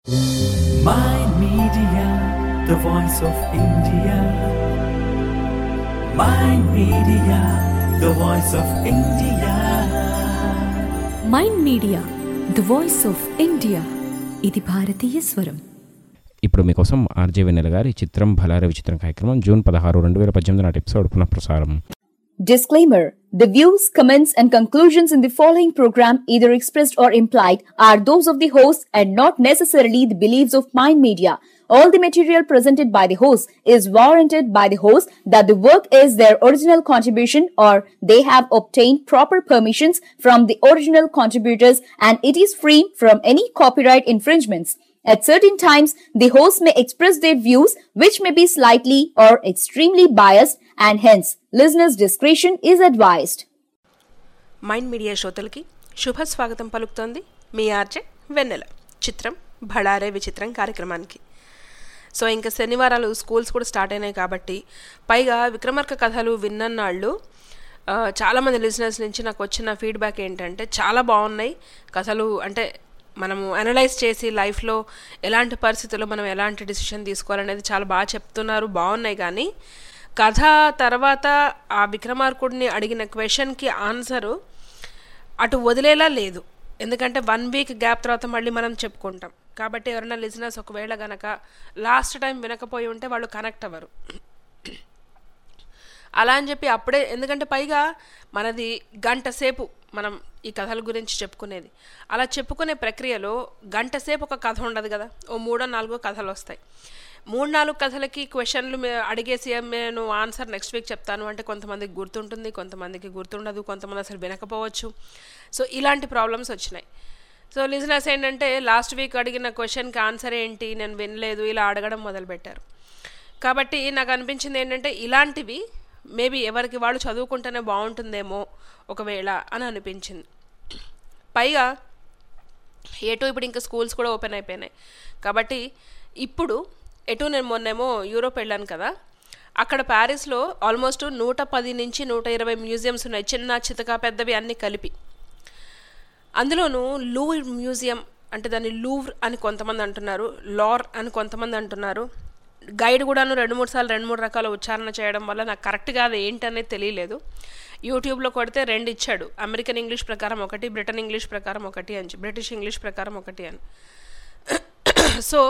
My Media, the voice of India. My Media, the voice of India. Mind Media the voice of India ఇది భారతీయ స్వరం ఇప్పుడు మీకోసం RJ వెన్నెల గారి చిత్రం భలారే విచిత్రం కార్యక్రమం జూన్ పదహారు రెండు వేల పద్దెనిమిది నాటి ఎపిసోడ్ పునఃప్రసారం Disclaimer The views, comments, and conclusions in the following program, either expressed or implied, are those of the host and not necessarily the beliefs of Mind Media. All the material presented by the host is warranted by the host that the work is their original contribution or they have obtained proper permissions from the original contributors and it is free from any copyright infringements. At certain times, the host may express their views which may be slightly or extremely biased and hence listeners' discretion is advised. Mind Media శ్రోతలకి శుభ స్వాగతం పలుకుతోంది మీ RJ వెన్నెల చిత్రం భళారే విచిత్రం కార్యక్రమానికి so ఇంకా శనివారాలు schools కూడా స్టార్ట్ అయినాయి కాబట్టి పైగా విక్రమార్క కథలు విన్నన్నాళ్ళు ఆ, చాలామంది లిజినెస్ నుంచి నాకు వచ్చిన ఫీడ్బ్యాక్ ఏంటంటే చాలా బాగున్నాయి కథలు అంటే మనము అనలైజ్ చేసి లైఫ్లో ఎలాంటి పరిస్థితుల్లో మనం ఎలాంటి డిసిషన్ తీసుకోవాలనేది చాలా బాగా చెప్తున్నారు బాగున్నాయి కానీ కథ తర్వాత ఆ విక్రమార్కుడిని అడిగిన క్వశ్చన్కి ఆన్సరు అటు వదిలేలా లేదు ఎందుకంటే వన్ వీక్ గ్యాప్ తర్వాత మళ్ళీ మనం చెప్పుకుంటాం కాబట్టి ఎవరైనా లిజినెస్ ఒకవేళ గనక లాస్ట్ టైం వినకపోయి ఉంటే వాళ్ళు కనెక్ట్ అవ్వరు అలా అని చెప్పి అప్పుడే ఎందుకంటే పైగా మనది గంట సేపు మనం ఈ కథల గురించి చెప్పుకునేది అలా చెప్పుకునే ప్రక్రియలో గంట సేపు ఒక కథ ఉండదు కదా ఓ మూడో నాలుగో కథలు వస్తాయి మూడు నాలుగు కథలకి క్వశ్చన్లు మే- అడిగేసి నేను ఆన్సర్ నెక్స్ట్ వీక్ చెప్తాను అంటే కొంతమందికి గుర్తుంటుంది కొంతమందికి గుర్తుండదు కొంతమంది అసలు వినకపోవచ్చు సో ఇలాంటి ప్రాబ్లమ్స్ వచ్చినాయి సో లిజినెస్ ఏంటంటే లాస్ట్ వీక్ అడిగిన క్వశ్చన్కి ఆన్సర్ ఏంటి నేను వినలేదు ఇలా అడగడం మొదలుపెట్టారు కాబట్టి నాకు అనిపించింది ఏంటంటే ఇలాంటివి మేబీ ఎవరికి వాళ్ళు చదువుకుంటేనే బాగుంటుందేమో ఒకవేళ అని అనిపించింది పైగా ఎటు ఇప్పుడు ఇంకా స్కూల్స్ కూడా ఓపెన్ అయిపోయినాయి కాబట్టి ఇప్పుడు ఎటు నేను మొన్నేమో యూరోప్ వెళ్ళాను కదా అక్కడ ప్యారిస్లో ఆల్మోస్ట్ నూట పది నుంచి నూట ఇరవై మ్యూజియంస్ ఉన్నాయి చిన్న చితక పెద్దవి అన్నీ కలిపి అందులోనూ లూవర్ మ్యూజియం అంటే దాన్ని లూవ్ర్ అని కొంతమంది అంటున్నారు లార్ అని కొంతమంది అంటున్నారు గైడ్ కూడాను రెండు మూడు సార్లు రెండు మూడు రకాల ఉచ్చారణ చేయడం వల్ల నాకు కరెక్ట్గా అది ఏంటనేది తెలియలేదు యూట్యూబ్లో కొడితే రెండు ఇచ్చాడు అమెరికన్ ఇంగ్లీష్ ప్రకారం ఒకటి బ్రిటన్ ఇంగ్లీష్ ప్రకారం ఒకటి అని చెప్పి, బ్రిటిష్ ఇంగ్లీష్ ప్రకారం ఒకటి అని సో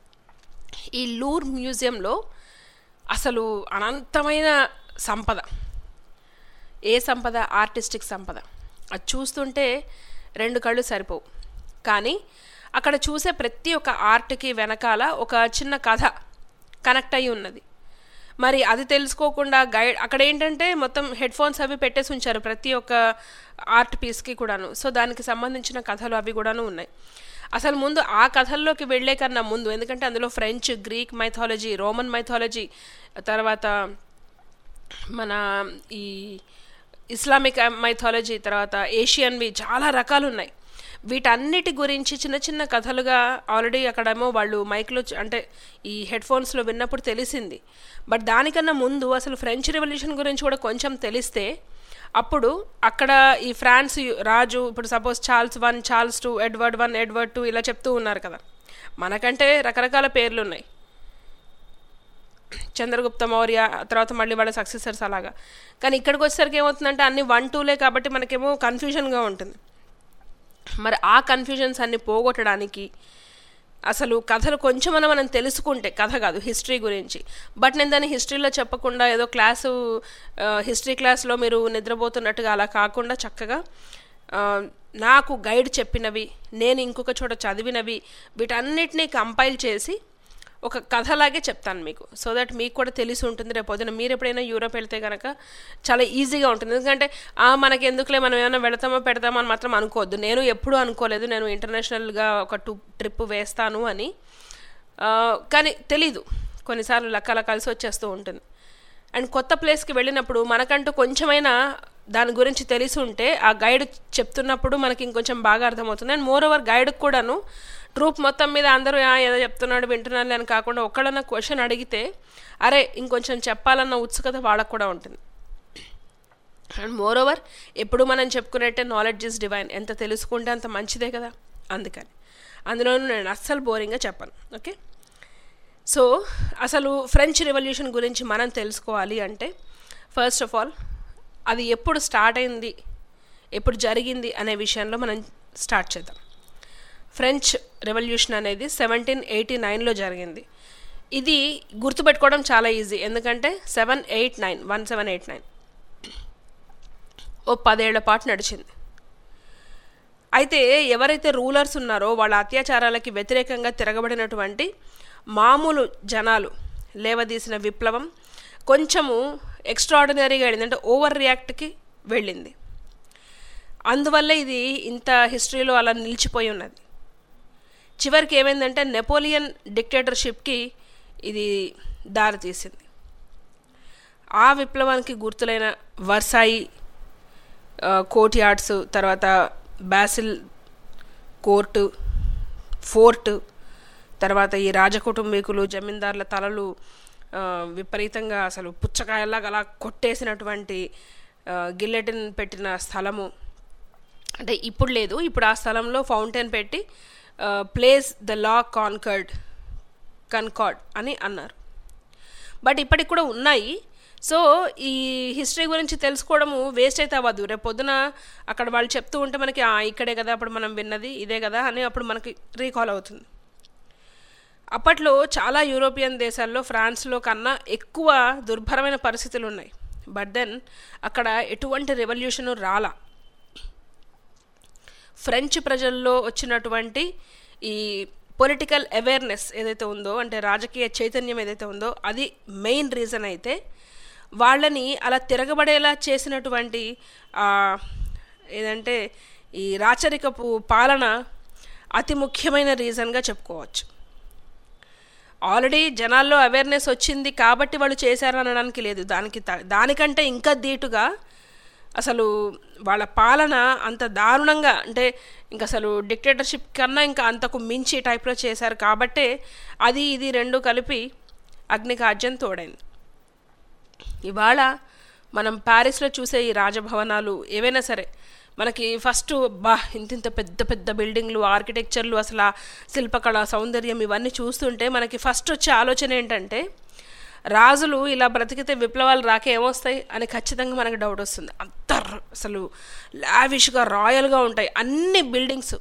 ఈ లూర్ మ్యూజియంలో అసలు అనంతమైన సంపద ఏ సంపద ఆర్టిస్టిక్ సంపద అది చూస్తుంటే రెండు కళ్ళు సరిపోవు కానీ అక్కడ చూసే ప్రతి ఒక్క ఆర్ట్కి వెనకాల ఒక చిన్న కథ కనెక్ట్ అయి ఉన్నది మరి అది తెలుసుకోకుండా గైడ్ అక్కడ ఏంటంటే మొత్తం హెడ్ ఫోన్స్ అవి పెట్టేసి ఉంచారు ప్రతి ఒక్క ఆర్ట్ పీస్కి కూడాను సో దానికి సంబంధించిన కథలు అవి కూడాను ఉన్నాయి అసలు ముందు ఆ కథల్లోకి వెళ్ళే కన్నా ముందు ఎందుకంటే అందులో French Greek mythology Roman mythology తర్వాత మన ఈ ఇస్లామిక్ మైథాలజీ తర్వాత ఏషియన్వి చాలా రకాలు ఉన్నాయి వీటన్నిటి గురించి చిన్న చిన్న కథలుగా ఆల్రెడీ అక్కడేమో వాళ్ళు మైక్లో చ- అంటే ఈ హెడ్ ఫోన్స్లో విన్నప్పుడు తెలిసింది బట్ దానికన్నా ముందు అసలు ఫ్రెంచ్ రెవల్యూషన్ గురించి కూడా కొంచెం తెలిస్తే అప్పుడు అక్కడ ఈ ఫ్రాన్స్ యు- రాజు ఇప్పుడు suppose Charles one Charles two Edward one Edward two ఇలా చెప్తూ ఉన్నారు కదా మనకంటే రకరకాల పేర్లు ఉన్నాయి చంద్రగుప్త మౌర్య తర్వాత మళ్ళీ వాళ్ళ సక్సెసర్స్ అలాగా కానీ ఇక్కడికి వచ్చేసరికి ఏమవుతుందంటే అన్ని వన్ టూలే కాబట్టి మనకేమో కన్ఫ్యూజన్గా ఉంటుంది మరి ఆ కన్ఫ్యూజన్స్ అన్ని పోగొట్టడానికి అసలు కథలు కొంచెమన్నా మనం తెలుసుకుంటే కథ కాదు హిస్టరీ గురించి బట్ నేను దాన్ని హిస్టరీలో చెప్పకుండా ఏదో క్లాసు హిస్టరీ క్లాస్లో మీరు నిద్రపోతున్నట్టుగా అలా కాకుండా చక్కగా ఆ, నాకు గైడ్ చెప్పినవి నేను ఇంకొక చోట చదివినవి వీటన్నిటినీ కంపైల్ చేసి ఒక కథలాగే చెప్తాను మీకు సో దట్ మీకు కూడా తెలిసి ఉంటుంది రేపు పొద్దున మీరు ఎప్పుడైనా యూరోప్ వెళ్తే కనుక చాలా ఈజీగా ఉంటుంది ఎందుకంటే ఆ మనకి ఎందుకులే మనం ఏమైనా వెళతామో పెడతామో అని మాత్రం అనుకోవద్దు నేను ఎప్పుడూ అనుకోలేదు నేను ఇంటర్నేషనల్గా ఒక టూ ట్రిప్ వేస్తాను అని ఆ, కానీ తెలీదు కొన్నిసార్లు లక్కలా కలిసి వచ్చేస్తూ ఉంటుంది అండ్ కొత్త ప్లేస్కి వెళ్ళినప్పుడు మనకంటూ కొంచెమైనా దాని గురించి తెలిసి ఉంటే ఆ గైడ్ చెప్తున్నప్పుడు మనకి ఇంకొంచెం బాగా అర్థమవుతుంది అండ్ మోర్ ఓవర్ గైడ్కి కూడాను ట్రూప్ మొత్తం మీద అందరూ "ఆ, ఏదో చెప్తున్నాడు వింటున్నాను అని కాకుండా ఒక్కళ్ళన్న క్వశ్చన్ అడిగితే అరే ఇంకొంచెం చెప్పాలన్న ఉత్సుకత వాళ్ళకు కూడా ఉంటుంది అండ్ మోర్ ఓవర్ ఎప్పుడు మనం చెప్పుకునేట్టే నాలెడ్జ్ ఇస్ డివైన్ ఎంత తెలుసుకుంటే అంత మంచిదే కదా అందుకని అందులోనూ నేను అస్సలు బోరింగ్గా చెప్పను ఓకే సో అసలు ఫ్రెంచ్ రెవల్యూషన్ గురించి మనం తెలుసుకోవాలి అంటే ఫస్ట్ ఆఫ్ ఆల్ అది ఎప్పుడు స్టార్ట్ అయింది ఎప్పుడు జరిగింది అనే విషయంలో మనం స్టార్ట్ చేద్దాం ఫ్రెంచ్ రెవల్యూషన్ అనేది సెవెంటీన్ ఎయిటీ నైన్లో జరిగింది ఇది గుర్తుపెట్టుకోవడం చాలా ఈజీ ఎందుకంటే seven eight nine one seven eight nine ఓ పదేళ్ల పాటు నడిచింది అయితే ఎవరైతే రూలర్స్ ఉన్నారో వాళ్ళ అత్యాచారాలకి వ్యతిరేకంగా తిరగబడినటువంటి మామూలు జనాలు లేవదీసిన విప్లవం కొంచెము ఎక్స్ట్రాడినరీగా వెళ్ళింది అంటే ఓవర్ రియాక్ట్కి వెళ్ళింది అందువల్ల ఇది ఇంత హిస్టరీలో అలా నిలిచిపోయి ఉన్నది చివరికి ఏమైందంటే నెపోలియన్ డిక్టేటర్షిప్కి ఇది దారి తీసింది ఆ విప్లవానికి గుర్తులైన వర్సాయి కోర్ట్ యార్డ్స్ తర్వాత బ్యాసిల్ కోర్టు ఫోర్ట్ తర్వాత ఈ రాజకుటుంబీకులు జమీందారుల తలలు ఆ, విపరీతంగా అసలు పుచ్చకాయలాగా అలా కొట్టేసినటువంటి గిల్లెటిన్ పెట్టిన స్థలము అంటే ఇప్పుడు లేదు ఇప్పుడు ఆ స్థలంలో ఫౌంటైన్ పెట్టి Place de la Concorde Concorde అని అన్నారు బట్ ఇప్పటికి కూడా ఉన్నాయి సో ఈ హిస్టరీ గురించి తెలుసుకోవడము వేస్ట్ అయితే అవ్వదు రేపు పొద్దున అక్కడ వాళ్ళు చెప్తూ ఉంటే మనకి "ఆ, ఇక్కడే కదా అప్పుడు మనం విన్నది ఇదే కదా అని అప్పుడు మనకి రీకాల్ అవుతుంది అప్పట్లో చాలా యూరోపియన్ దేశాల్లో ఫ్రాన్స్లో కన్నా ఎక్కువ దుర్భరమైన పరిస్థితులు ఉన్నాయి బట్ దెన్ అక్కడ ఎటువంటి రెవల్యూషన్ రాలా ఫ్రెంచ్ ప్రజల్లో వచ్చినటువంటి ఈ పొలిటికల్ అవేర్నెస్ ఏదైతే ఉందో అంటే రాజకీయ చైతన్యం ఏదైతే ఉందో అది మెయిన్ రీజన్ అయితే వాళ్ళని అలా తిరగబడేలా చేసినటువంటి ఆ, ఏదంటే ఈ రాచరికపు పాలన అతి ముఖ్యమైన రీజన్గా చెప్పుకోవచ్చు ఆల్రెడీ జనాల్లో అవేర్నెస్ వచ్చింది కాబట్టి వాళ్ళు చేశారు అనడానికి లేదు దానికి త- దానికంటే ఇంకా ధీటుగా అసలు వాళ్ళ పాలన అంత దారుణంగా అంటే ఇంకా అసలు డిక్టేటర్షిప్ కన్నా ఇంకా అంతకు మించి టైప్లో చేశారు కాబట్టే అది ఇది రెండు కలిపి అగ్నికాజ్యం తోడైంది ఇవాళ మనం ప్యారిస్లో చూసే ఈ రాజభవనాలు ఏవైనా సరే మనకి ఫస్ట్ బా ఇంత ఇంత పెద్ద పెద్ద బిల్డింగ్లు ఆర్కిటెక్చర్లు అసలు ఆ శిల్పకళ సౌందర్యం ఇవన్నీ చూస్తుంటే మనకి ఫస్ట్ వచ్చే ఆలోచన ఏంటంటే రాజులు ఇలా బ్రతికితే విప్లవాలు రాకే ఏమొస్తాయి అని ఖచ్చితంగా మనకి డౌట్ వస్తుంది అంత ర- అసలు లావిష్గా రాయల్గా ఉంటాయి అన్ని బిల్డింగ్స్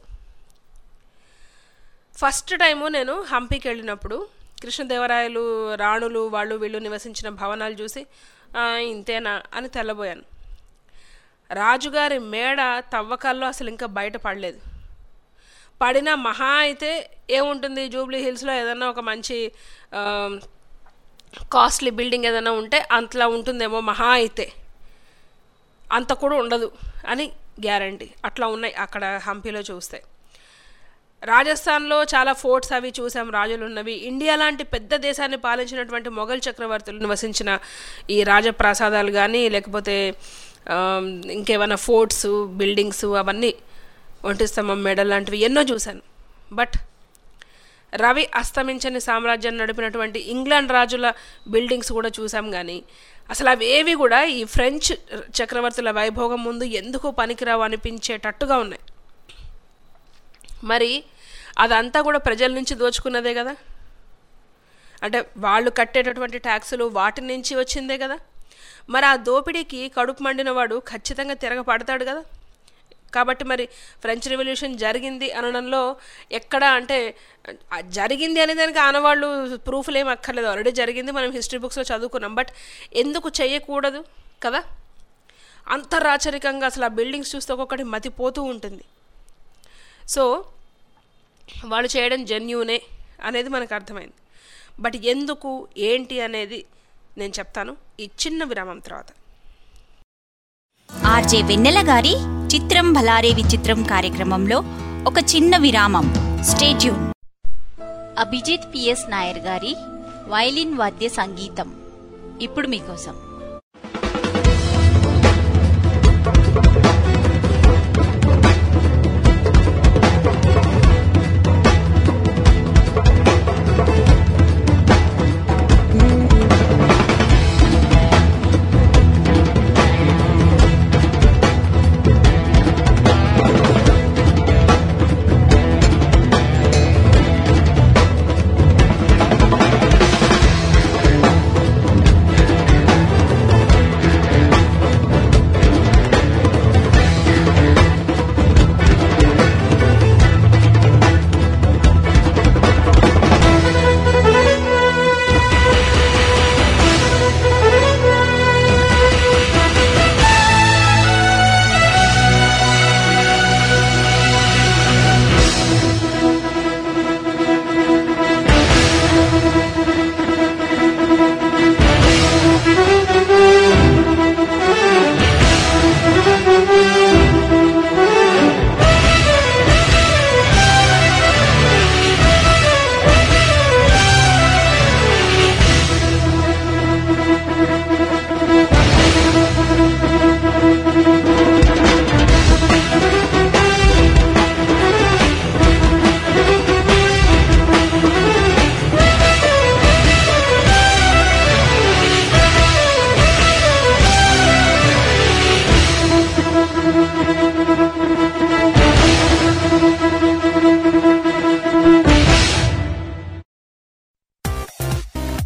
ఫస్ట్ టైము నేను హంపీకి వెళ్ళినప్పుడు కృష్ణదేవరాయలు రాణులు వాళ్ళు వీళ్ళు నివసించిన భవనాలు చూసి "ఆ, ఇంతేనా అని తెల్లబోయాను రాజుగారి మేడ తవ్వకాల్లో అసలు ఇంకా బయట పడలేదు పడిన మహా అయితే ఏముంటుంది జూబ్లీ హిల్స్లో ఏదన్నా ఒక మంచి ఆ, కాస్ట్లీ బిల్డింగ్ ఏదైనా ఉంటే అంతలా ఉంటుందేమో మహా అయితే అంత కూడా ఉండదు అని గ్యారంటీ అట్లా ఉన్నాయి అక్కడ హంపీలో చూస్తే రాజస్థాన్లో చాలా ఫోర్ట్స్ అవి చూసాం రాజులు ఉన్నవి ఇండియా లాంటి పెద్ద దేశాన్ని పాలించినటువంటి మొఘల్ చక్రవర్తులు నివసించిన ఈ రాజప్రాసాదాలు కానీ లేకపోతే ఆమ్, ఇంకేమైనా ఫోర్ట్స్ బిల్డింగ్స్ అవన్నీ ఒంటి స్తంభం మెడల్ లాంటివి ఎన్నో చూశాను బట్ రవి అస్తమించని సామ్రాజ్యాన్ని నడిపినటువంటి ఇంగ్లాండ్ రాజుల బిల్డింగ్స్ కూడా చూసాం కానీ అసలు అవి ఏవి కూడా ఈ ఫ్రెంచ్ చక్రవర్తుల వైభోగం ముందు ఎందుకు పనికిరావు అనిపించేటట్టుగా ఉన్నాయి మరి అదంతా కూడా ప్రజల నుంచి దోచుకున్నదే కదా అంటే వాళ్ళు కట్టేటటువంటి ట్యాక్సులు వాటి నుంచి వచ్చిందే కదా మరి ఆ దోపిడీకి కడుపు మండిన వాడు ఖచ్చితంగా తిరగపడతాడు కదా కాబట్టి మరి ఫ్రెంచ్ రెవల్యూషన్ జరిగింది అనడంలో ఎక్కడ అంటే ఆ జరిగింది అనే దానికి ఆనవాళ్ళు ప్రూఫ్లు ఏం అక్కర్లేదు ఆల్రెడీ జరిగింది మనం హిస్టరీ బుక్స్లో చదువుకున్నాం బట్ ఎందుకు చేయకూడదు కదా అంతరాచరికంగా అసలు ఆ బిల్డింగ్స్ చూస్తే ఒక్కొక్కటి మతిపోతూ ఉంటుంది సో వాళ్ళు చేయడం జెన్యూనే అనేది మనకు అర్థమైంది బట్ ఎందుకు ఏంటి అనేది నేను చెప్తాను ఈ చిన్న విరామం తర్వాత ఆర్జే వెన్నెల గారి చిత్రం భలారే విచిత్రం కార్యక్రమంలో ఒక చిన్న విరామం స్టేట్యూన్ అభిజిత్ పిఎస్ నాయర్ గారి వైలిన్ వాద్య సంగీతం ఇప్పుడు మీకోసం ఆ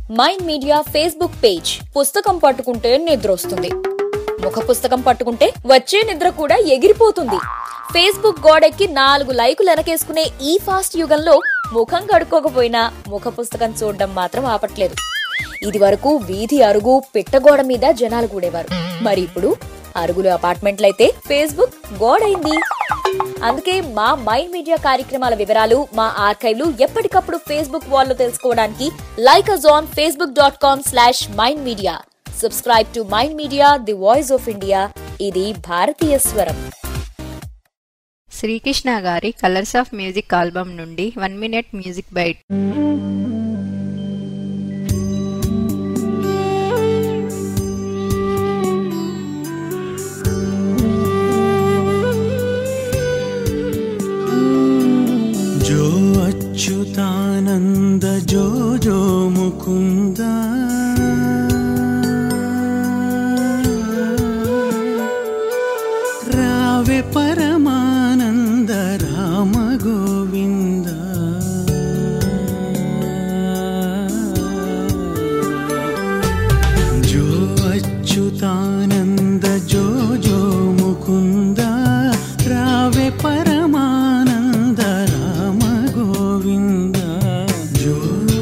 మైండ్ మీడియా ఫేస్బుక్ పేజ్ పుస్తకం పట్టుకుంటే నిద్ర వస్తుంది ముఖ పుస్తకం పట్టుకుంటే వచ్చే నిద్ర కూడా ఎగిరిపోతుంది ఫేస్బుక్ గోడెక్కి నాలుగు లైకులు వెనకేసుకునే ఈ ఫాస్ట్ యుగంలో ముఖం కడుక్కోకపోయినా ముఖ పుస్తకం చూడడం మాత్రం ఆపట్లేదు ఇది వరకు వీధి అరుగు పిట్టగోడ మీద జనాలు కూడేవారు మరి ఇప్పుడు అరుగులు అపార్ట్మెంట్లయితే ఫేస్బుక్ గోడైంది అందుకే మా మైండ్ మీడియా కార్యక్రమాల వివరాలు మా ఆర్కైవ్లు ఎప్పటికప్పుడు ఫేస్బుక్ వాల్లో తెలుసుకోవడానికి like us on Facebook dot com slash Mind Media subscribe to Mind Media the voice of India ఇది భారతీయ స్వరం శ్రీకృష్ణ గారి కలర్స్ ఆఫ్ మ్యూజిక్ ఆల్బమ్ నుండి వన్ మినిట్ మ్యూజిక్ బైట్ जो अच्युतानन्द जो जो मुकुन्द रावे परमानन्द राम गोविन्द जो अच्युतानन्द जो जो मुकुन्द रावे परमानन्द राम गोविन्द जो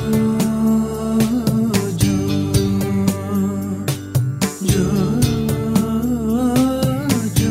जो जो जो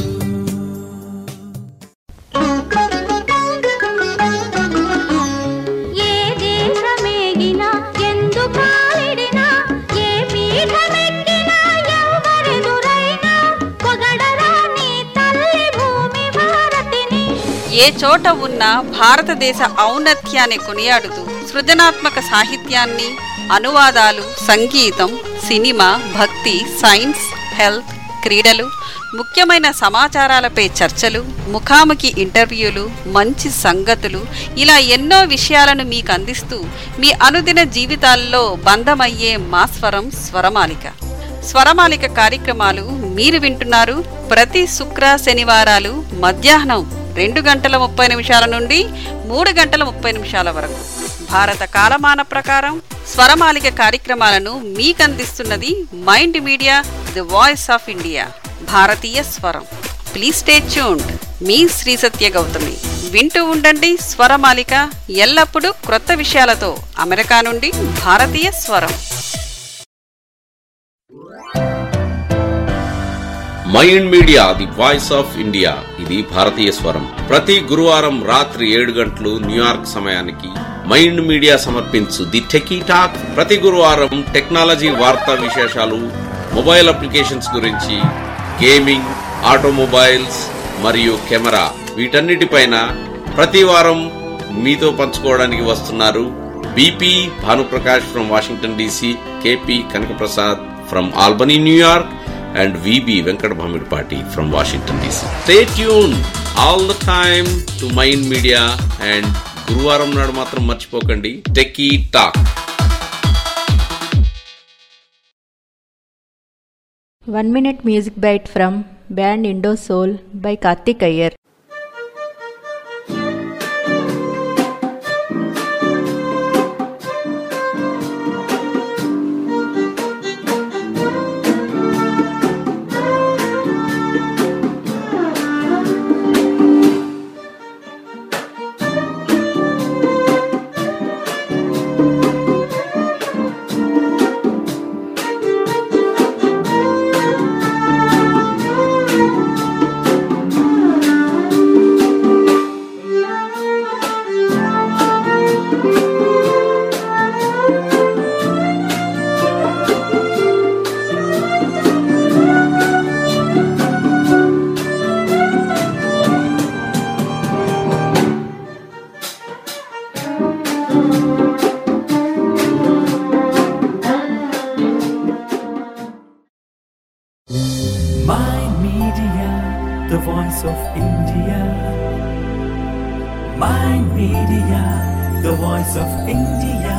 ఏ దేశమేగినా ఎందు కాలిడినా ఏ పీఠమెక్కినా ఎవరెదురైనా పొగడరా నీ తల్లి భూమి భారతిని ఏ చోట ఉన్న భారతదేశ ఔన్నత్యాన్ని కొనియాడుతూ సృజనాత్మక సాహిత్యాన్ని అనువాదాలు సంగీతం సినిమా భక్తి సైన్స్ హెల్త్ క్రీడలు ముఖ్యమైన సమాచారాలపై చర్చలు ముఖాముఖి ఇంటర్వ్యూలు మంచి సంగతులు ఇలా ఎన్నో విషయాలను మీకు అందిస్తూ మీ అనుదిన జీవితాల్లో బంధమయ్యే మా స్వరం స్వరమాలిక స్వరమాలిక కార్యక్రమాలు మీరు వింటున్నారు ప్రతి శుక్ర శనివారాలు మధ్యాహ్నం రెండు గంటల ముప్పై నిమిషాల నుండి మూడు గంటల ముప్పై నిమిషాల వరకు భారత కాలమాన ప్రకారం స్వరమాలిక కార్యక్రమాలను మీకు అందిస్తున్నది Mind Media the voice of India భారతీయ స్వరం ప్లీజ్ స్టే ట్యూన్డ్ మీ శ్రీ సత్య గౌతమి వింటూ ఉండండి స్వరమాలిక ఎల్లప్పుడూ క్రొత్త విషయాలతో అమెరికా నుండి భారతీయ స్వరం Mind Media the voice of India ఇది భారతీయ స్వరం ప్రతి గురువారం రాత్రి ఏడు గంటలు న్యూయార్క్ సమయానికి మైండ్ మీడియా సమర్పించు ది టెకీ టాక్ ప్రతి గురువారం టెక్నాలజీ వార్తా విశేషాలు మొబైల్ అప్లికేషన్స్ గురించి గేమింగ్ ఆటోమొబైల్స్ మరియు కెమెరా వీటన్నిటిపైన ప్రతి వారం మీతో పంచుకోవడానికి వస్తున్నారు BP Bhanuprakash from Washington DC KP Kanakaprasad from Albany New York and VB Venkat Bhamidpati from Washington DC. Stay tuned all the time to Mind Media and గురువారం నాడు మాత్రం మర్చిపోకండి techie talk one minute music bite from band Indo soul by Karthik Iyer Mind Media, the voice of India. Mind Media, the voice of India.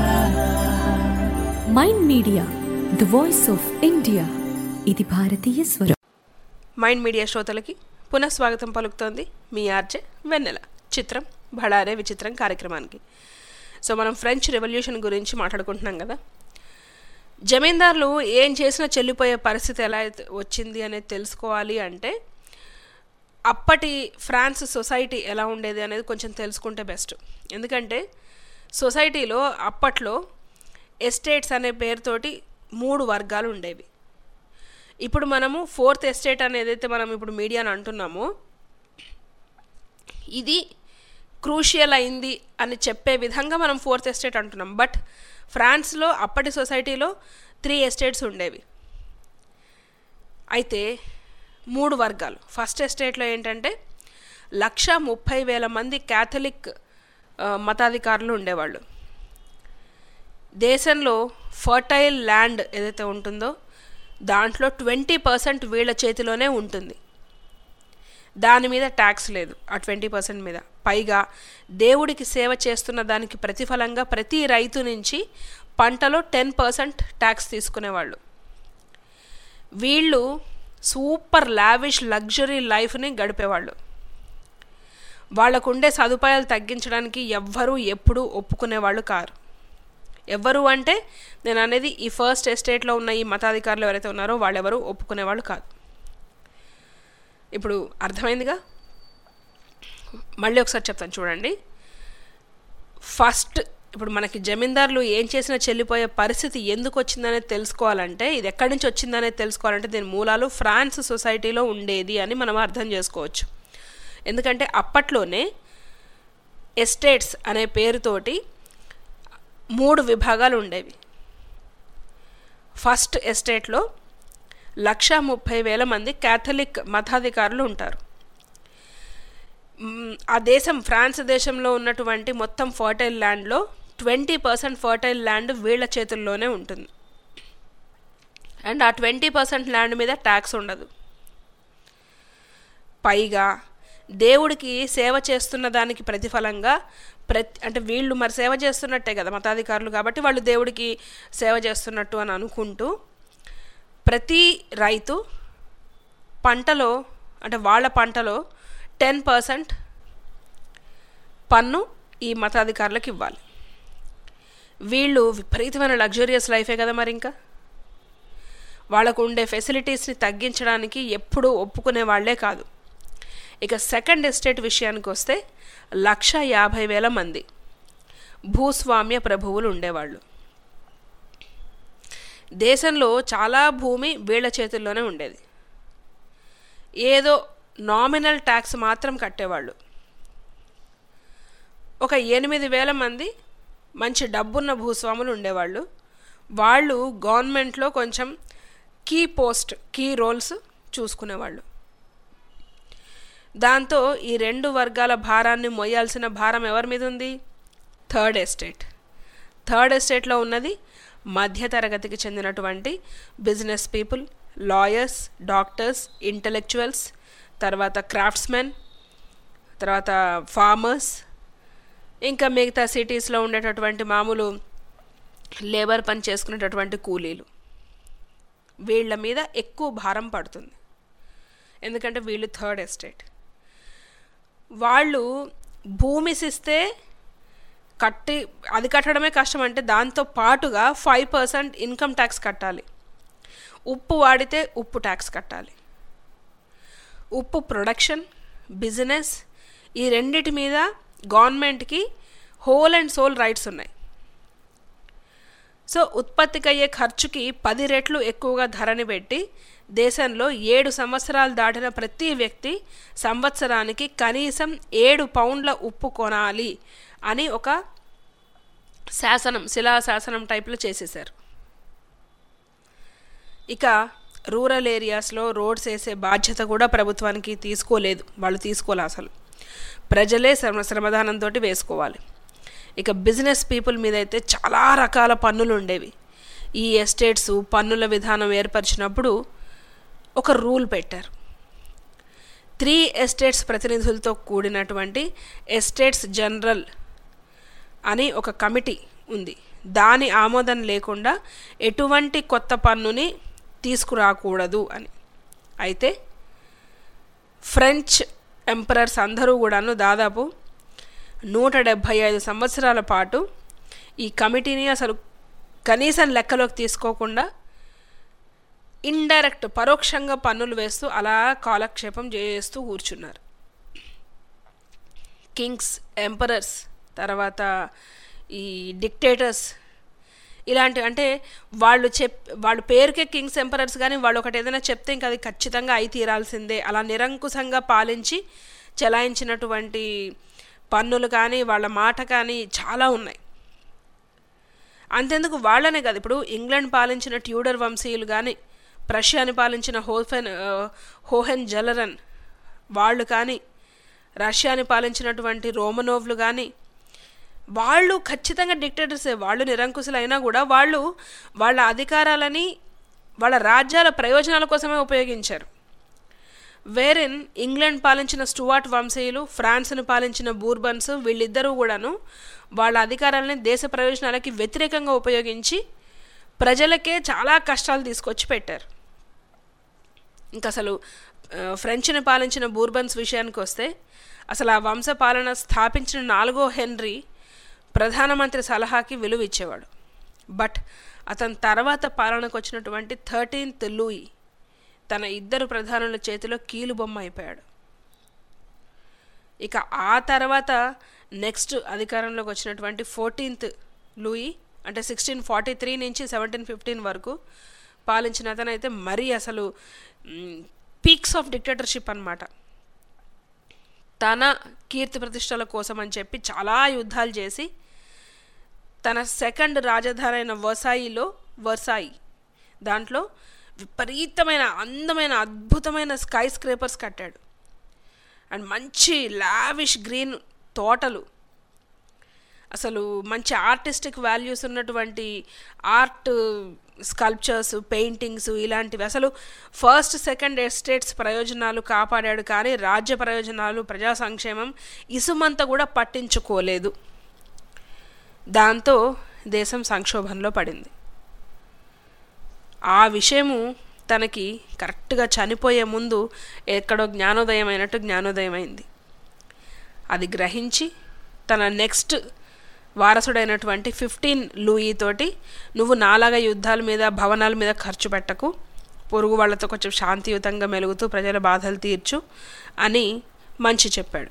Mind Media the voice of India ఇది భారతీయ స్వరం Mind Media శ్రోతలకి పునఃస్వాగతం పలుకుతోంది మీ RJ వెన్నెల చిత్రం భడారే విచిత్రం కార్యక్రమానికి so మనం ఫ్రెంచ్ రెవల్యూషన్ గురించి మాట్లాడుకుంటున్నాం కదా జమీందారులు ఏం చేసినా చెల్లిపోయే పరిస్థితి ఎలా అయితే వచ్చింది అనేది తెలుసుకోవాలి అంటే అప్పటి ఫ్రాన్స్ సొసైటీ ఎలా ఉండేది అనేది కొంచెం తెలుసుకుంటే బెస్ట్ ఎందుకంటే సొసైటీలో అప్పట్లో ఎస్టేట్స్ అనే పేరుతోటి మూడు వర్గాలు ఉండేవి ఇప్పుడు మనము ఫోర్త్ ఎస్టేట్ అనేది అయితే మనం ఇప్పుడు మీడియాని అంటున్నామో ఇది క్రూషియల్ అయింది అని చెప్పే విధంగా మనం ఫోర్త్ ఎస్టేట్ అంటున్నాం బట్ ఫ్రాన్స్లో అప్పటి సొసైటీలో త్రీ ఎస్టేట్స్ ఉండేవి అయితే మూడు వర్గాలు ఫస్ట్ ఎస్టేట్లో ఏంటంటే లక్ష ముప్పై వేల మంది క్యాథలిక్ ఆ, మతాధికారులు ఉండేవాళ్ళు దేశంలో ఫర్టైల్ ల్యాండ్ ఏదైతే ఉంటుందో దాంట్లో ట్వంటీ పర్సెంట్ వీళ్ళ చేతిలోనే ఉంటుంది దాని మీద ట్యాక్స్ లేదు ఆ ట్వంటీ పర్సెంట్ మీద పైగా దేవుడికి సేవ చేస్తున్న దానికి ప్రతిఫలంగా ప్రతి రైతు నుంచి పంటలో టెన్ పర్సెంట్ ట్యాక్స్ తీసుకునేవాళ్ళు వీళ్ళు సూపర్ లావిష్ లగ్జరీ లైఫ్ని గడిపేవాళ్ళు వాళ్ళకు ఉండే సదుపాయాలు తగ్గించడానికి ఎవ్వరూ ఎప్పుడూ ఒప్పుకునేవాళ్ళు కారు ఎవ్వరు అంటే నేను అనేది ఈ ఫస్ట్ ఎస్టేట్లో ఉన్న ఈ మతాధికారులు ఎవరైతే ఉన్నారో వాళ్ళెవరూ ఒప్పుకునేవాళ్ళు కాదు ఇప్పుడు అర్థమైందిగా మళ్ళీ ఒకసారి చెప్తాను చూడండి ఫస్ట్ ఇప్పుడు మనకి జమీందారులు ఏం చేసినా చెల్లిపోయే పరిస్థితి ఎందుకు వచ్చిందనేది తెలుసుకోవాలంటే ఇది ఎక్కడి నుంచి వచ్చిందనేది తెలుసుకోవాలంటే దీని మూలాలు ఫ్రాన్స్ సొసైటీలో ఉండేది అని మనం అర్థం చేసుకోవచ్చు ఎందుకంటే అప్పట్లోనే ఎస్టేట్స్ అనే పేరుతోటి మూడు విభాగాలు ఉండేవి ఫస్ట్ ఎస్టేట్లో లక్ష ముప్పై వేల మంది క్యాథలిక్ మతాధికారులు ఉంటారు మ్, ఆ దేశం ఫ్రాన్స్ దేశంలో ఉన్నటువంటి మొత్తం ఫర్టైల్ ల్యాండ్లో ట్వంటీ పర్సెంట్ ఫర్టైల్ ల్యాండ్ వీళ్ళ చేతుల్లోనే ఉంటుంది అండ్ ఆ ట్వంటీ పర్సెంట్ ల్యాండ్ మీద ట్యాక్స్ ఉండదు పైగా దేవుడికి సేవ చేస్తున్న దానికి ప్రతిఫలంగా ప్రతి అంటే వీళ్ళు మరి సేవ చేస్తున్నట్టే కదా మతాధికారులు కాబట్టి వాళ్ళు దేవుడికి సేవ చేస్తున్నట్టు అని అనుకుంటూ ప్రతి రైతు పంటలో అంటే వాళ్ళ పంటలో టెన్ పర్సెంట్ పన్ను ఈ మతాధికారులకు ఇవ్వాలి వీళ్ళు విపరీతమైన లగ్జరియస్ లైఫే కదా మరి ఇంకా వాళ్ళకు ఉండే ఫెసిలిటీస్ని తగ్గించడానికి ఎప్పుడూ ఒప్పుకునే వాళ్ళే కాదు ఇక సెకండ్ ఎస్టేట్ విషయానికి వస్తే లక్ష యాభై వేల మంది భూస్వామ్య ప్రభువులు ఉండేవాళ్ళు దేశంలో చాలా భూమి వీళ్ళ చేతుల్లోనే ఉండేది ఏదో నామినల్ ట్యాక్స్ మాత్రం కట్టేవాళ్ళు ఒక ఎనిమిది వేల మంది మంచి డబ్బున్న భూస్వాములు ఉండేవాళ్ళు వాళ్ళు గవర్నమెంట్లో కొంచెం కీ పోస్ట్ కీ రోల్స్ చూసుకునేవాళ్ళు దాంతో ఈ రెండు వర్గాల భారాన్ని మొయ్యాల్సిన భారం ఎవరి మీద ఉంది థర్డ్ ఎస్టేట్ థర్డ్ ఎస్టేట్లో ఉన్నది మధ్యతరగతికి చెందినటువంటి business people lawyers doctors intellectuals తర్వాత క్రాఫ్ట్స్మెన్ తర్వాత ఫార్మర్స్ ఇంకా మిగతా సిటీస్లో ఉండేటటువంటి మామూలు లేబర్ పని చేసుకునేటటువంటి కూలీలు వీళ్ళ మీద ఎక్కువ భారం పడుతుంది ఎందుకంటే వీళ్ళు థర్డ్ ఎస్టేట్ వాళ్ళు భూమి ఇస్తే కట్టి అది కట్టడమే కష్టం అంటే దాంతో పాటుగా ఫైవ్ పర్సెంట్ ఇన్కమ్ ట్యాక్స్ కట్టాలి ఉప్పు వాడితే ఉప్పు ట్యాక్స్ కట్టాలి ఉప్పు ప్రొడక్షన్ బిజినెస్ ఈ రెండిటి మీద గవర్నమెంట్కి హోల్ అండ్ సోల్ రైట్స్ ఉన్నాయి సో ఉత్పత్తికి అయ్యే ఖర్చుకి పది రెట్లు ఎక్కువగా ధరని పెట్టి దేశంలో ఏడు సంవత్సరాలు దాటిన ప్రతి వ్యక్తి సంవత్సరానికి కనీసం ఏడు పౌండ్ల ఉప్పు కొనాలి అని ఒక శాసనం శిలా శాసనం టైప్లో చేసేశారు ఇక రూరల్ ఏరియాస్లో రోడ్స్ వేసే బాధ్యత కూడా ప్రభుత్వానికి తీసుకోలేదు వాళ్ళు తీసుకోలే అసలు ప్రజలే శ్రమ శ్రమదానంతో వేసుకోవాలి ఇక బిజినెస్ పీపుల్ మీద అయితే చాలా రకాల పన్నులు ఉండేవి ఈ ఎస్టేట్స్ పన్నుల విధానం ఏర్పరిచినప్పుడు ఒక రూల్ పెట్టారు త్రీ ఎస్టేట్స్ ప్రతినిధులతో కూడినటువంటి ఎస్టేట్స్ జనరల్ అని ఒక కమిటీ ఉంది దాని ఆమోదం లేకుండా ఎటువంటి కొత్త పన్నుని తీసుకురాకూడదు అని అయితే ఫ్రెంచ్ ఎంపరర్స్ అందరూ కూడాను దాదాపు నూట డెబ్భై ఐదు సంవత్సరాల పాటు ఈ కమిటీని అసలు కనీసం లెక్కలోకి తీసుకోకుండా ఇండైరెక్ట్ పరోక్షంగా పన్నులు వేస్తూ అలా కాలక్షేపం చేస్తూ కూర్చున్నారు కింగ్స్ ఎంపరర్స్ తర్వాత ఈ డిక్టేటర్స్ ఇలాంటి అంటే వాళ్ళు చెప్ వాళ్ళు పేరుకే కింగ్స్ ఎంపరర్స్ కానీ వాళ్ళు ఒకటి ఏదైనా చెప్తే ఇంకా అది ఖచ్చితంగా అయి తీరాల్సిందే అలా నిరంకుశంగా పాలించి చెలాయించినటువంటి పన్నులు కానీ వాళ్ళ మాట కానీ చాలా ఉన్నాయి అంతెందుకు వాళ్ళనే కాదు ఇప్పుడు ఇంగ్లాండ్ పాలించిన ట్యూడర్ వంశీయులు కానీ ప్రష్యాని పాలించిన హోఫెన్ ఆ, హోహెన్ జలరన్ వాళ్ళు కానీ రష్యాని పాలించినటువంటి రోమనోవ్లు కానీ వాళ్ళు ఖచ్చితంగా డిక్టేటర్సే వాళ్ళు నిరంకుశులు అయినా కూడా వాళ్ళు వాళ్ళ అధికారాలని వాళ్ళ రాజ్యాల ప్రయోజనాల కోసమే ఉపయోగించారు వేరెన్ ఇంగ్లాండ్ పాలించిన స్టువార్ట్ వంశీయులు ఫ్రాన్స్ను పాలించిన బూర్బన్స్ వీళ్ళిద్దరూ కూడాను వాళ్ళ అధికారాలని దేశ ప్రయోజనాలకి వ్యతిరేకంగా ఉపయోగించి ప్రజలకే చాలా కష్టాలు తీసుకొచ్చి పెట్టారు ఇంకా అసలు ఆ, ఫ్రెంచ్ని పాలించిన బూర్బన్స్ విషయానికి వస్తే అసలు ఆ వంశ పాలన స్థాపించిన నాలుగో హెన్రీ ప్రధానమంత్రి సలహాకి విలువ ఇచ్చేవాడు బట్ అతని తర్వాత పాలనకు వచ్చినటువంటి థర్టీన్త్ లూయి తన ఇద్దరు ప్రధానుల చేతిలో కీలు బొమ్మ అయిపోయాడు ఇక ఆ తర్వాత నెక్స్ట్ అధికారంలోకి వచ్చినటువంటి ఫోర్టీన్త్ లూయి అంటే సిక్స్టీన్ ఫార్టీ త్రీ నుంచి సెవెంటీన్ ఫిఫ్టీన్ వరకు పాలించిన అతనైతే మరీ అసలు పీక్స్ ఆఫ్ డిక్టేటర్షిప్ అన్నమాట తన కీర్తి ప్రతిష్టల కోసం అని చెప్పి చాలా యుద్ధాలు చేసి తన సెకండ్ రాజధాని అయిన వర్సాయిలో వర్సాయి దాంట్లో విపరీతమైన అందమైన అద్భుతమైన స్కై స్క్రేపర్స్ కట్టాడు అండ్ మంచి లావిష్ గ్రీన్ తోటలు అసలు మంచి ఆర్టిస్టిక్ వాల్యూస్ ఉన్నటువంటి ఆర్ట్ స్కల్ప్చర్స్ పెయింటింగ్స్ ఇలాంటివి అసలు ఫస్ట్ సెకండ్ ఎస్టేట్స్ ప్రయోజనాలు కాపాడాడు కానీ రాజ్య ప్రయోజనాలు ప్రజా సంక్షేమం ఇసుమంతా కూడా పట్టించుకోలేదు దాంతో దేశం సంక్షోభంలో పడింది ఆ విషయము తనకి కరెక్ట్గా చనిపోయే ముందు ఎక్కడో జ్ఞానోదయం అయినట్టు జ్ఞానోదయం అయింది అది గ్రహించి తన నెక్స్ట్ వారసుడైనటువంటి ఫిఫ్టీన్ లూయి తోటి నువ్వు నాలాగా యుద్ధాల మీద భవనాల మీద ఖర్చు పెట్టకు పొరుగు వాళ్ళతో కొంచెం శాంతియుతంగా మెలుగుతూ ప్రజల బాధలు తీర్చు అని మంచి చెప్పాడు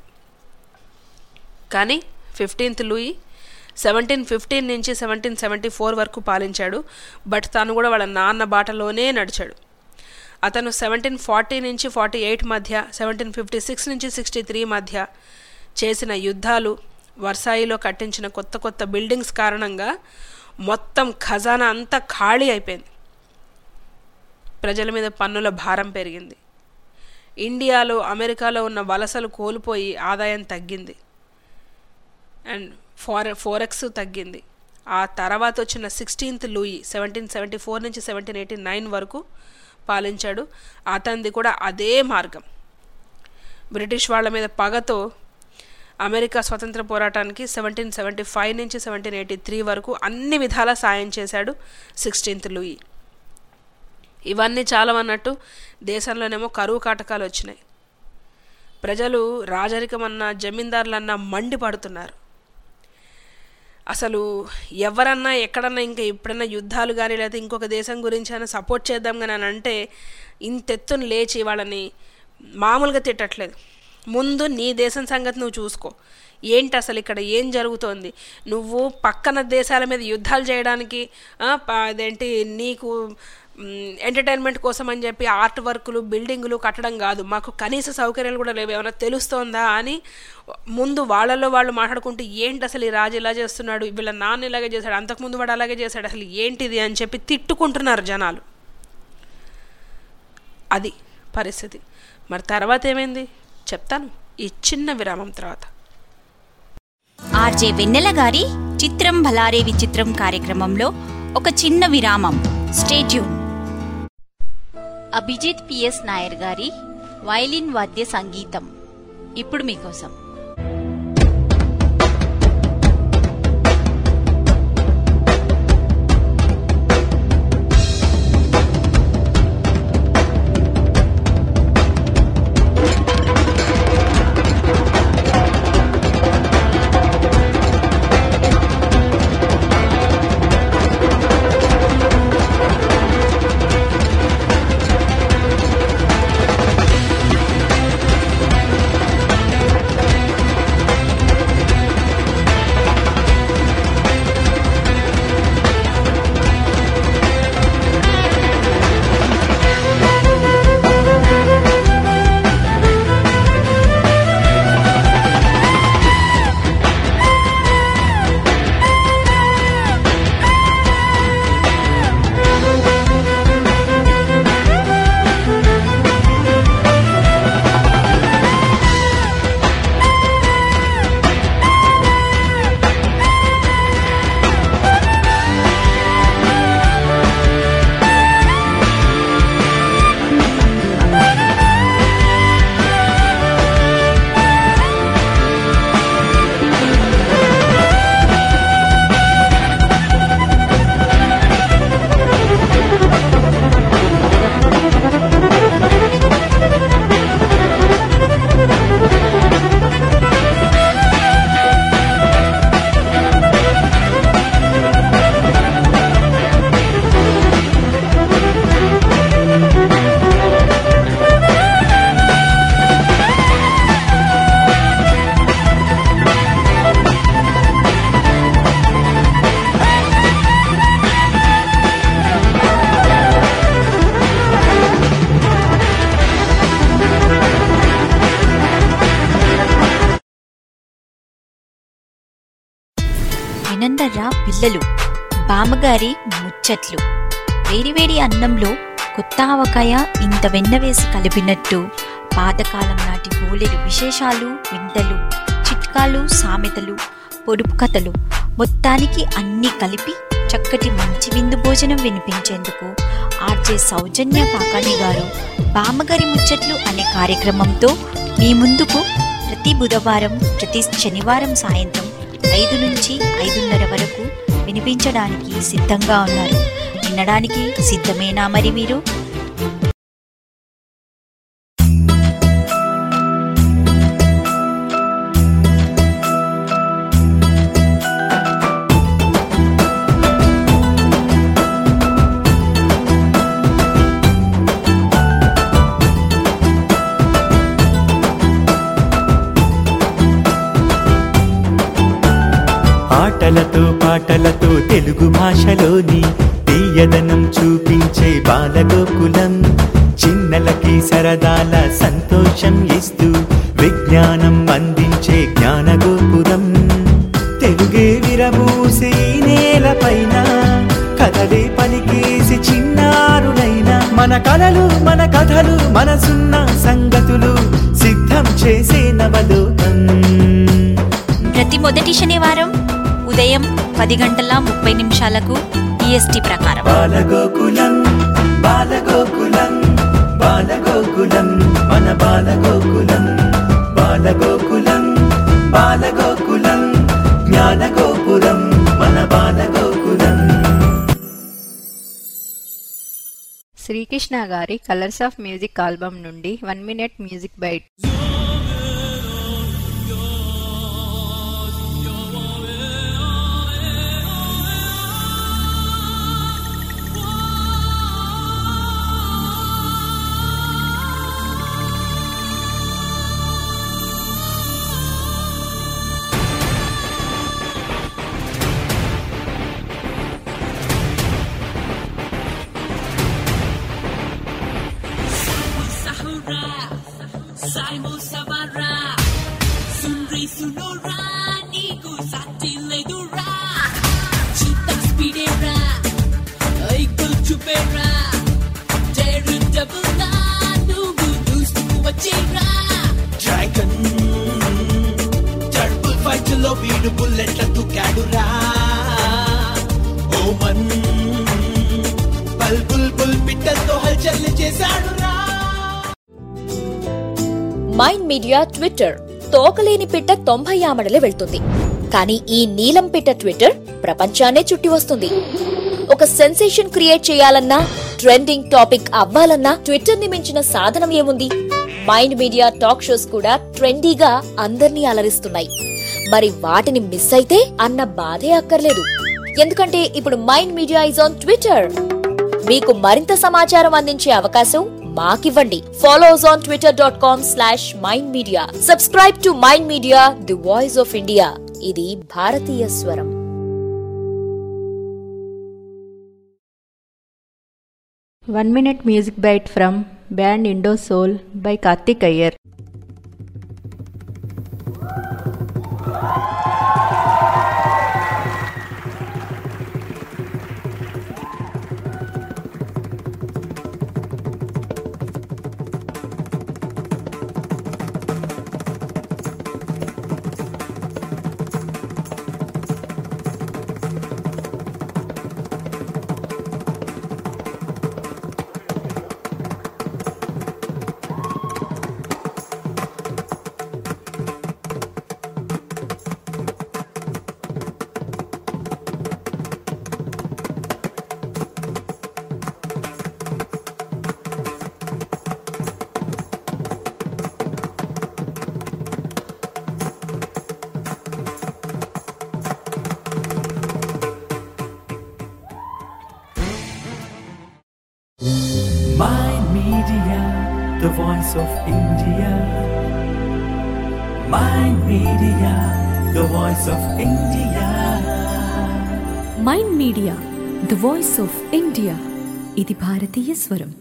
కానీ ఫిఫ్టీన్త్ లూయి సెవెంటీన్ ఫిఫ్టీన్ నుంచి సెవెంటీన్ సెవెంటీ ఫోర్ వరకు పాలించాడు బట్ తను కూడా వాళ్ళ నాన్న బాటలోనే నడిచాడు అతను సెవెంటీన్ ఫార్టీ నుంచి ఫార్టీ ఎయిట్ మధ్య సెవెంటీన్ ఫిఫ్టీ సిక్స్ నుంచి సిక్స్టీ త్రీ మధ్య చేసిన యుద్ధాలు వర్సాయిలో కట్టించిన కొత్త కొత్త బిల్డింగ్స్ కారణంగా మొత్తం ఖజానా అంతా ఖాళీ అయిపోయింది ప్రజల మీద పన్నుల భారం పెరిగింది ఇండియాలో అమెరికాలో ఉన్న వలసలు కోల్పోయి ఆదాయం తగ్గింది అండ్ ఫారె ఫోరెక్స్ తగ్గింది ఆ తర్వాత వచ్చిన sixteenth Louis seventeen seventy four నుంచి సెవెంటీన్ ఎయిటీ నైన్ వరకు పాలించాడు అతనిది కూడా అదే మార్గం బ్రిటిష్ వాళ్ళ మీద పగతో అమెరికా స్వతంత్ర పోరాటానికి సెవెంటీన్ సెవెంటీ ఫైవ్ నుంచి సెవెంటీన్ ఎయిటీ త్రీ వరకు అన్ని విధాలా సాయం చేశాడు సిక్స్టీన్త్ లూయి ఇవన్నీ చాలవన్నట్టు దేశంలోనేమో కరువు కాటకాలు వచ్చినాయి ప్రజలు రాజరికమన్నా జమీందారులన్నా మండిపడుతున్నారు అసలు ఎవరన్నా ఎక్కడన్నా ఇంకా ఎప్పుడన్నా యుద్ధాలు కానీ లేదా ఇంకొక దేశం గురించి అయినా సపోర్ట్ చేద్దాం కానీ అని అంటే ఇంతెత్తున లేచి వాళ్ళని మామూలుగా తిట్టట్లేదు ముందు నీ దేశం సంగతి నువ్వు చూసుకో ఏంటి అసలు ఇక్కడ ఏం జరుగుతోంది నువ్వు పక్కన దేశాల మీద యుద్ధాలు చేయడానికి ఆ, ప- అదేంటి నీకు ఎంటర్టైన్మెంట్ కోసం అని చెప్పి ఆర్ట్ వర్కులు బిల్డింగులు కట్టడం కాదు మాకు కనీస సౌకర్యాలు కూడా లేవు ఏమైనా తెలుస్తోందా అని ముందు వాళ్ళల్లో వాళ్ళు మాట్లాడుకుంటూ ఏంటి అసలు ఈ రాజు ఇలా చేస్తున్నాడు వీళ్ళ నాన్న ఇలాగే చేశాడు అంతకుముందు వాడు అలాగే చేశాడు అసలు ఏంటిది అని చెప్పి తిట్టుకుంటున్నారు జనాలు అది పరిస్థితి మరి తర్వాత ఏమైంది చెప్తాను ఈ చిన్న విరామం తర్వాత ఆర్జే వెన్నెల గారి చిత్రం భలారే విచిత్రం కార్యక్రమంలో ఒక చిన్న విరామం స్టేట్యూన్ అభిజిత్ పిఎస్ నాయర్ గారి వైలిన్ వాద్య సంగీతం ఇప్పుడు మీకోసం ఆ వింటారా పిల్లలు బామ్మగారి ముచ్చట్లు వేడివేడి అన్నంలో కొత్త ఆవకాయ ఇంత వెన్న వేసి కలిపినట్టు పాతకాలం నాటి బోలెడు విశేషాలు వింతలు చిట్కాలు సామెతలు పొడుపు కథలు మొత్తానికి అన్నీ కలిపి చక్కటి మంచి విందు భోజనం వినిపించేందుకు ఆర్జే సౌజన్య కాకాణి గారు బామ్మగారి ముచ్చట్లు అనే కార్యక్రమంతో మీ ముందుకు ప్రతి బుధవారం ప్రతి శనివారం సాయంత్రం ఐదు నుంచి ఐదున్నర వరకు వినిపించడానికి సిద్ధంగా ఉన్నారు వినడానికి సిద్ధమేనా మరి మీరు ఆటలతో పాటలతో తెలుగు భాషలోని తీయదనం చూపించే బాలగోకులం చిన్నలకి సరదాల సంతోషం ఇస్తూ విజ్ఞానం అందించే జ్ఞానగోపురం తెలుగే విరబూసే ఈ నేలపైన కథలే పలికేసి చిన్నారులైన మన కలలు మన కథలు మనసున్న సంగతులు సిద్ధం చేసే నవలోకం ప్రతి మొదటి శనివారం ఉదయం పది గంటల ముప్పై నిమిషాలకు ఈఎస్టీ ప్రకారం బాలగోకులం బాలగోకులం బాలగోకులం మన బాలగోకులం బాలగోకులం బాలగోకులం జ్ఞానగోపురం మన బాలగోకులం శ్రీకృష్ణ గారి కలర్స్ ఆఫ్ మ్యూజిక్ ఆల్బమ్ నుండి one minute music bite Saimo Savara Sunri Sunora Niku Satiledura Chita Spidera Eagle Chupera Daru Double Nugu Dustu Wachera dragon టర్బుల్ ఫైట్ లో వీడు బుల్లెట్ల తుకాడురా ఓమన్ బల్ బుల్ బుల్ పిట్టలతో హల్చల్ చేశాడురా మైండ్ మీడియా ట్విట్టర్ తోకలేని పిట్ట తొంభై ఆమడలే వెళ్తుంది కానీ ఈ నీలం పిట్ట ట్విట్టర్ ప్రపంచాన్నే చుట్టి వస్తుంది ఒక సెన్సేషన్ క్రియేట్ చేయాలన్నా ట్రెండింగ్ టాపిక్ అవ్వాలన్నా ట్విట్టర్ ని మించిన సాధనం ఏముంది మైండ్ మీడియా టాక్ షోస్ కూడా ట్రెండీగా అందర్నీ అలరిస్తున్నాయి మరి వాటిని మిస్ అయితే అన్న బాధే అక్కర్లేదు ఎందుకంటే ఇప్పుడు Mind Media is on Twitter మీకు మరింత సమాచారం అందించే అవకాశం మాకివ్వండి follow us on Twitter dot com slash Mind Media subscribe to Mind Media the voice of India ఇది భారతీయ స్వరం one minute music bite from band Indo soul by Karthik Iyer Mind Media, the voice of India. Mind Media, the voice of India. Mind Media the voice of India ఇది భారతీయ స్వరం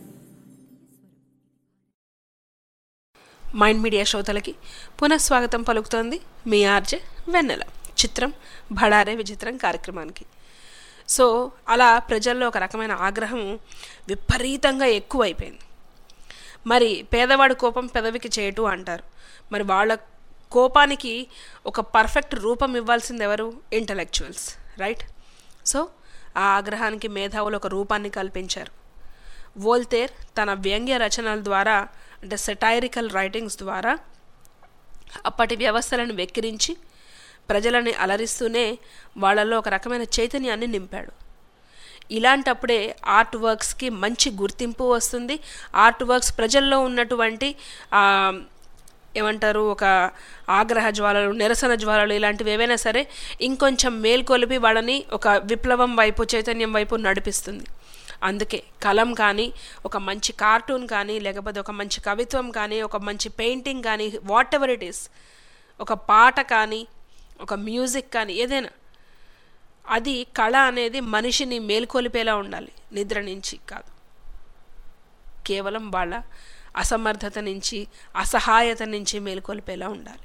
Mind Media శ్రోతలకి పునఃస్వాగతం పలుకుతోంది మీ RJ వెన్నెల చిత్రం భడారే విచిత్రం కార్యక్రమానికి సో అలా ప్రజల్లో ఒక రకమైన ఆగ్రహం విపరీతంగా ఎక్కువైపోయింది మరి పేదవాడి కోపం పెదవికి చేయటు అంటారు మరి వాళ్ళ కోపానికి ఒక పర్ఫెక్ట్ రూపం ఇవ్వాల్సింది ఎవరు ఇంటలెక్చువల్స్ రైట్ సో ఆ ఆగ్రహానికి మేధావులు ఒక రూపాన్ని కల్పించారు వోల్తేర్ తన వ్యంగ్య రచనల ద్వారా అంటే సెటైరికల్ రైటింగ్స్ ద్వారా అప్పటి వ్యవస్థలను వెక్కిరించి ప్రజలని అలరిస్తూనే వాళ్ళలో ఒక రకమైన చైతన్యాన్ని నింపాడు ఇలాంటప్పుడే ఆర్ట్ వర్క్స్కి మంచి గుర్తింపు వస్తుంది ఆర్ట్ వర్క్స్ ప్రజల్లో ఉన్నటువంటి ఆ, ఏమంటారు ఒక ఆగ్రహ జ్వాలలు నిరసన జ్వాలలు ఇలాంటివి ఏవైనా సరే ఇంకొంచెం మేల్కొలిపి వాళ్ళని ఒక విప్లవం వైపు చైతన్యం వైపు నడిపిస్తుంది అందుకే కలం కానీ ఒక మంచి కార్టూన్ కానీ లేకపోతే ఒక మంచి కవిత్వం కానీ ఒక మంచి పెయింటింగ్ కానీ వాట్ ఎవర్ ఇట్ ఈస్ ఒక పాట కానీ ఒక మ్యూజిక్ కానీ ఏదైనా అది కళ అనేది మనిషిని మేల్కొలిపేలా ఉండాలి నిద్ర నుంచి కాదు కేవలం వాళ్ళ అసమర్థత నుంచి అసహాయత నుంచి మేల్కొల్పేలా ఉండాలి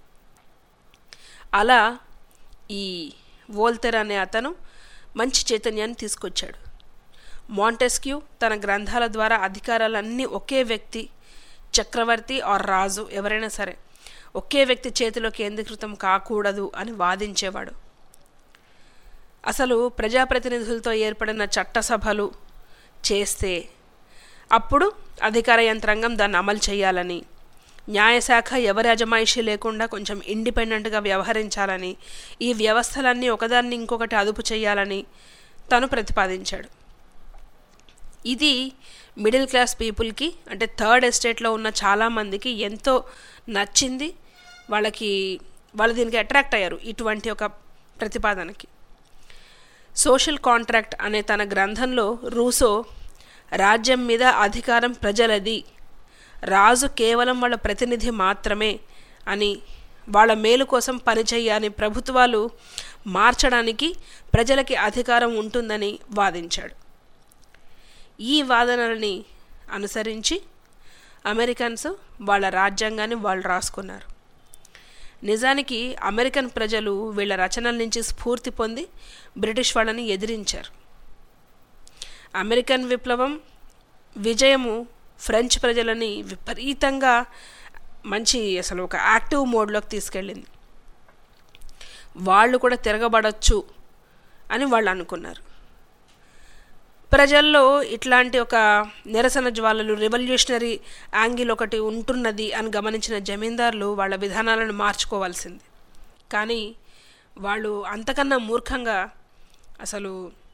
అలా ఈ వోల్తెర్ అనే అతను మంచి చైతన్యాన్ని తీసుకొచ్చాడు మాంటెస్క్యూ తన గ్రంథాల ద్వారా అధికారాలన్నీ ఒకే వ్యక్తి చక్రవర్తి ఆర్ రాజు ఎవరైనా సరే ఒకే వ్యక్తి చేతిలో కేంద్రీకృతం కాకూడదు అని వాదించేవాడు అసలు ప్రజాప్రతినిధులతో ఏర్పడిన చట్టసభలు చేస్తే అప్పుడు అధికార యంత్రాంగం దాన్ని అమలు చేయాలని న్యాయశాఖ ఎవరి అజమాయిషీ లేకుండా కొంచెం ఇండిపెండెంట్గా వ్యవహరించాలని ఈ వ్యవస్థలన్నీ ఒకదాన్ని ఇంకొకటి అదుపు చేయాలని తను ప్రతిపాదించాడు ఇది మిడిల్ క్లాస్ పీపుల్కి అంటే థర్డ్ ఎస్టేట్లో ఉన్న చాలామందికి ఎంతో నచ్చింది వాళ్ళకి వాళ్ళు దీనికి అట్రాక్ట్ అయ్యారు ఇటువంటి ఒక ప్రతిపాదనకి సోషల్ కాంట్రాక్ట్ అనే తన గ్రంథంలో రూసో రాజ్యం మీద అధికారం ప్రజలది రాజు కేవలం వాళ్ళ ప్రతినిధి మాత్రమే అని వాళ్ళ మేలు కోసం పనిచేయని ప్రభుత్వాలు మార్చడానికి ప్రజలకి అధికారం ఉంటుందని వాదించాడు ఈ వాదనలని అనుసరించి అమెరికన్స్ వాళ్ళ రాజ్యాంగాన్ని వాళ్ళు రాసుకున్నారు నిజానికి అమెరికన్ ప్రజలు వీళ్ళ రచనల నుంచి స్ఫూర్తి పొంది బ్రిటిష్ వాళ్ళని ఎదిరించారు అమెరికన్ విప్లవం విజయము ఫ్రెంచ్ ప్రజలని విపరీతంగా మంచి అసలు ఒక యాక్టివ్ మోడ్లోకి తీసుకెళ్ళింది వాళ్ళు కూడా తిరగబడచ్చు అని వాళ్ళు అనుకున్నారు ప్రజల్లో ఇట్లాంటి ఒక నిరసన జ్వాలలు రెవల్యూషనరీ యాంగిల్ ఒకటి ఉంటున్నది అని గమనించిన జమీందారులు వాళ్ళ విధానాలను మార్చుకోవాల్సింది కానీ వాళ్ళు అంతకన్నా మూర్ఖంగా అసలు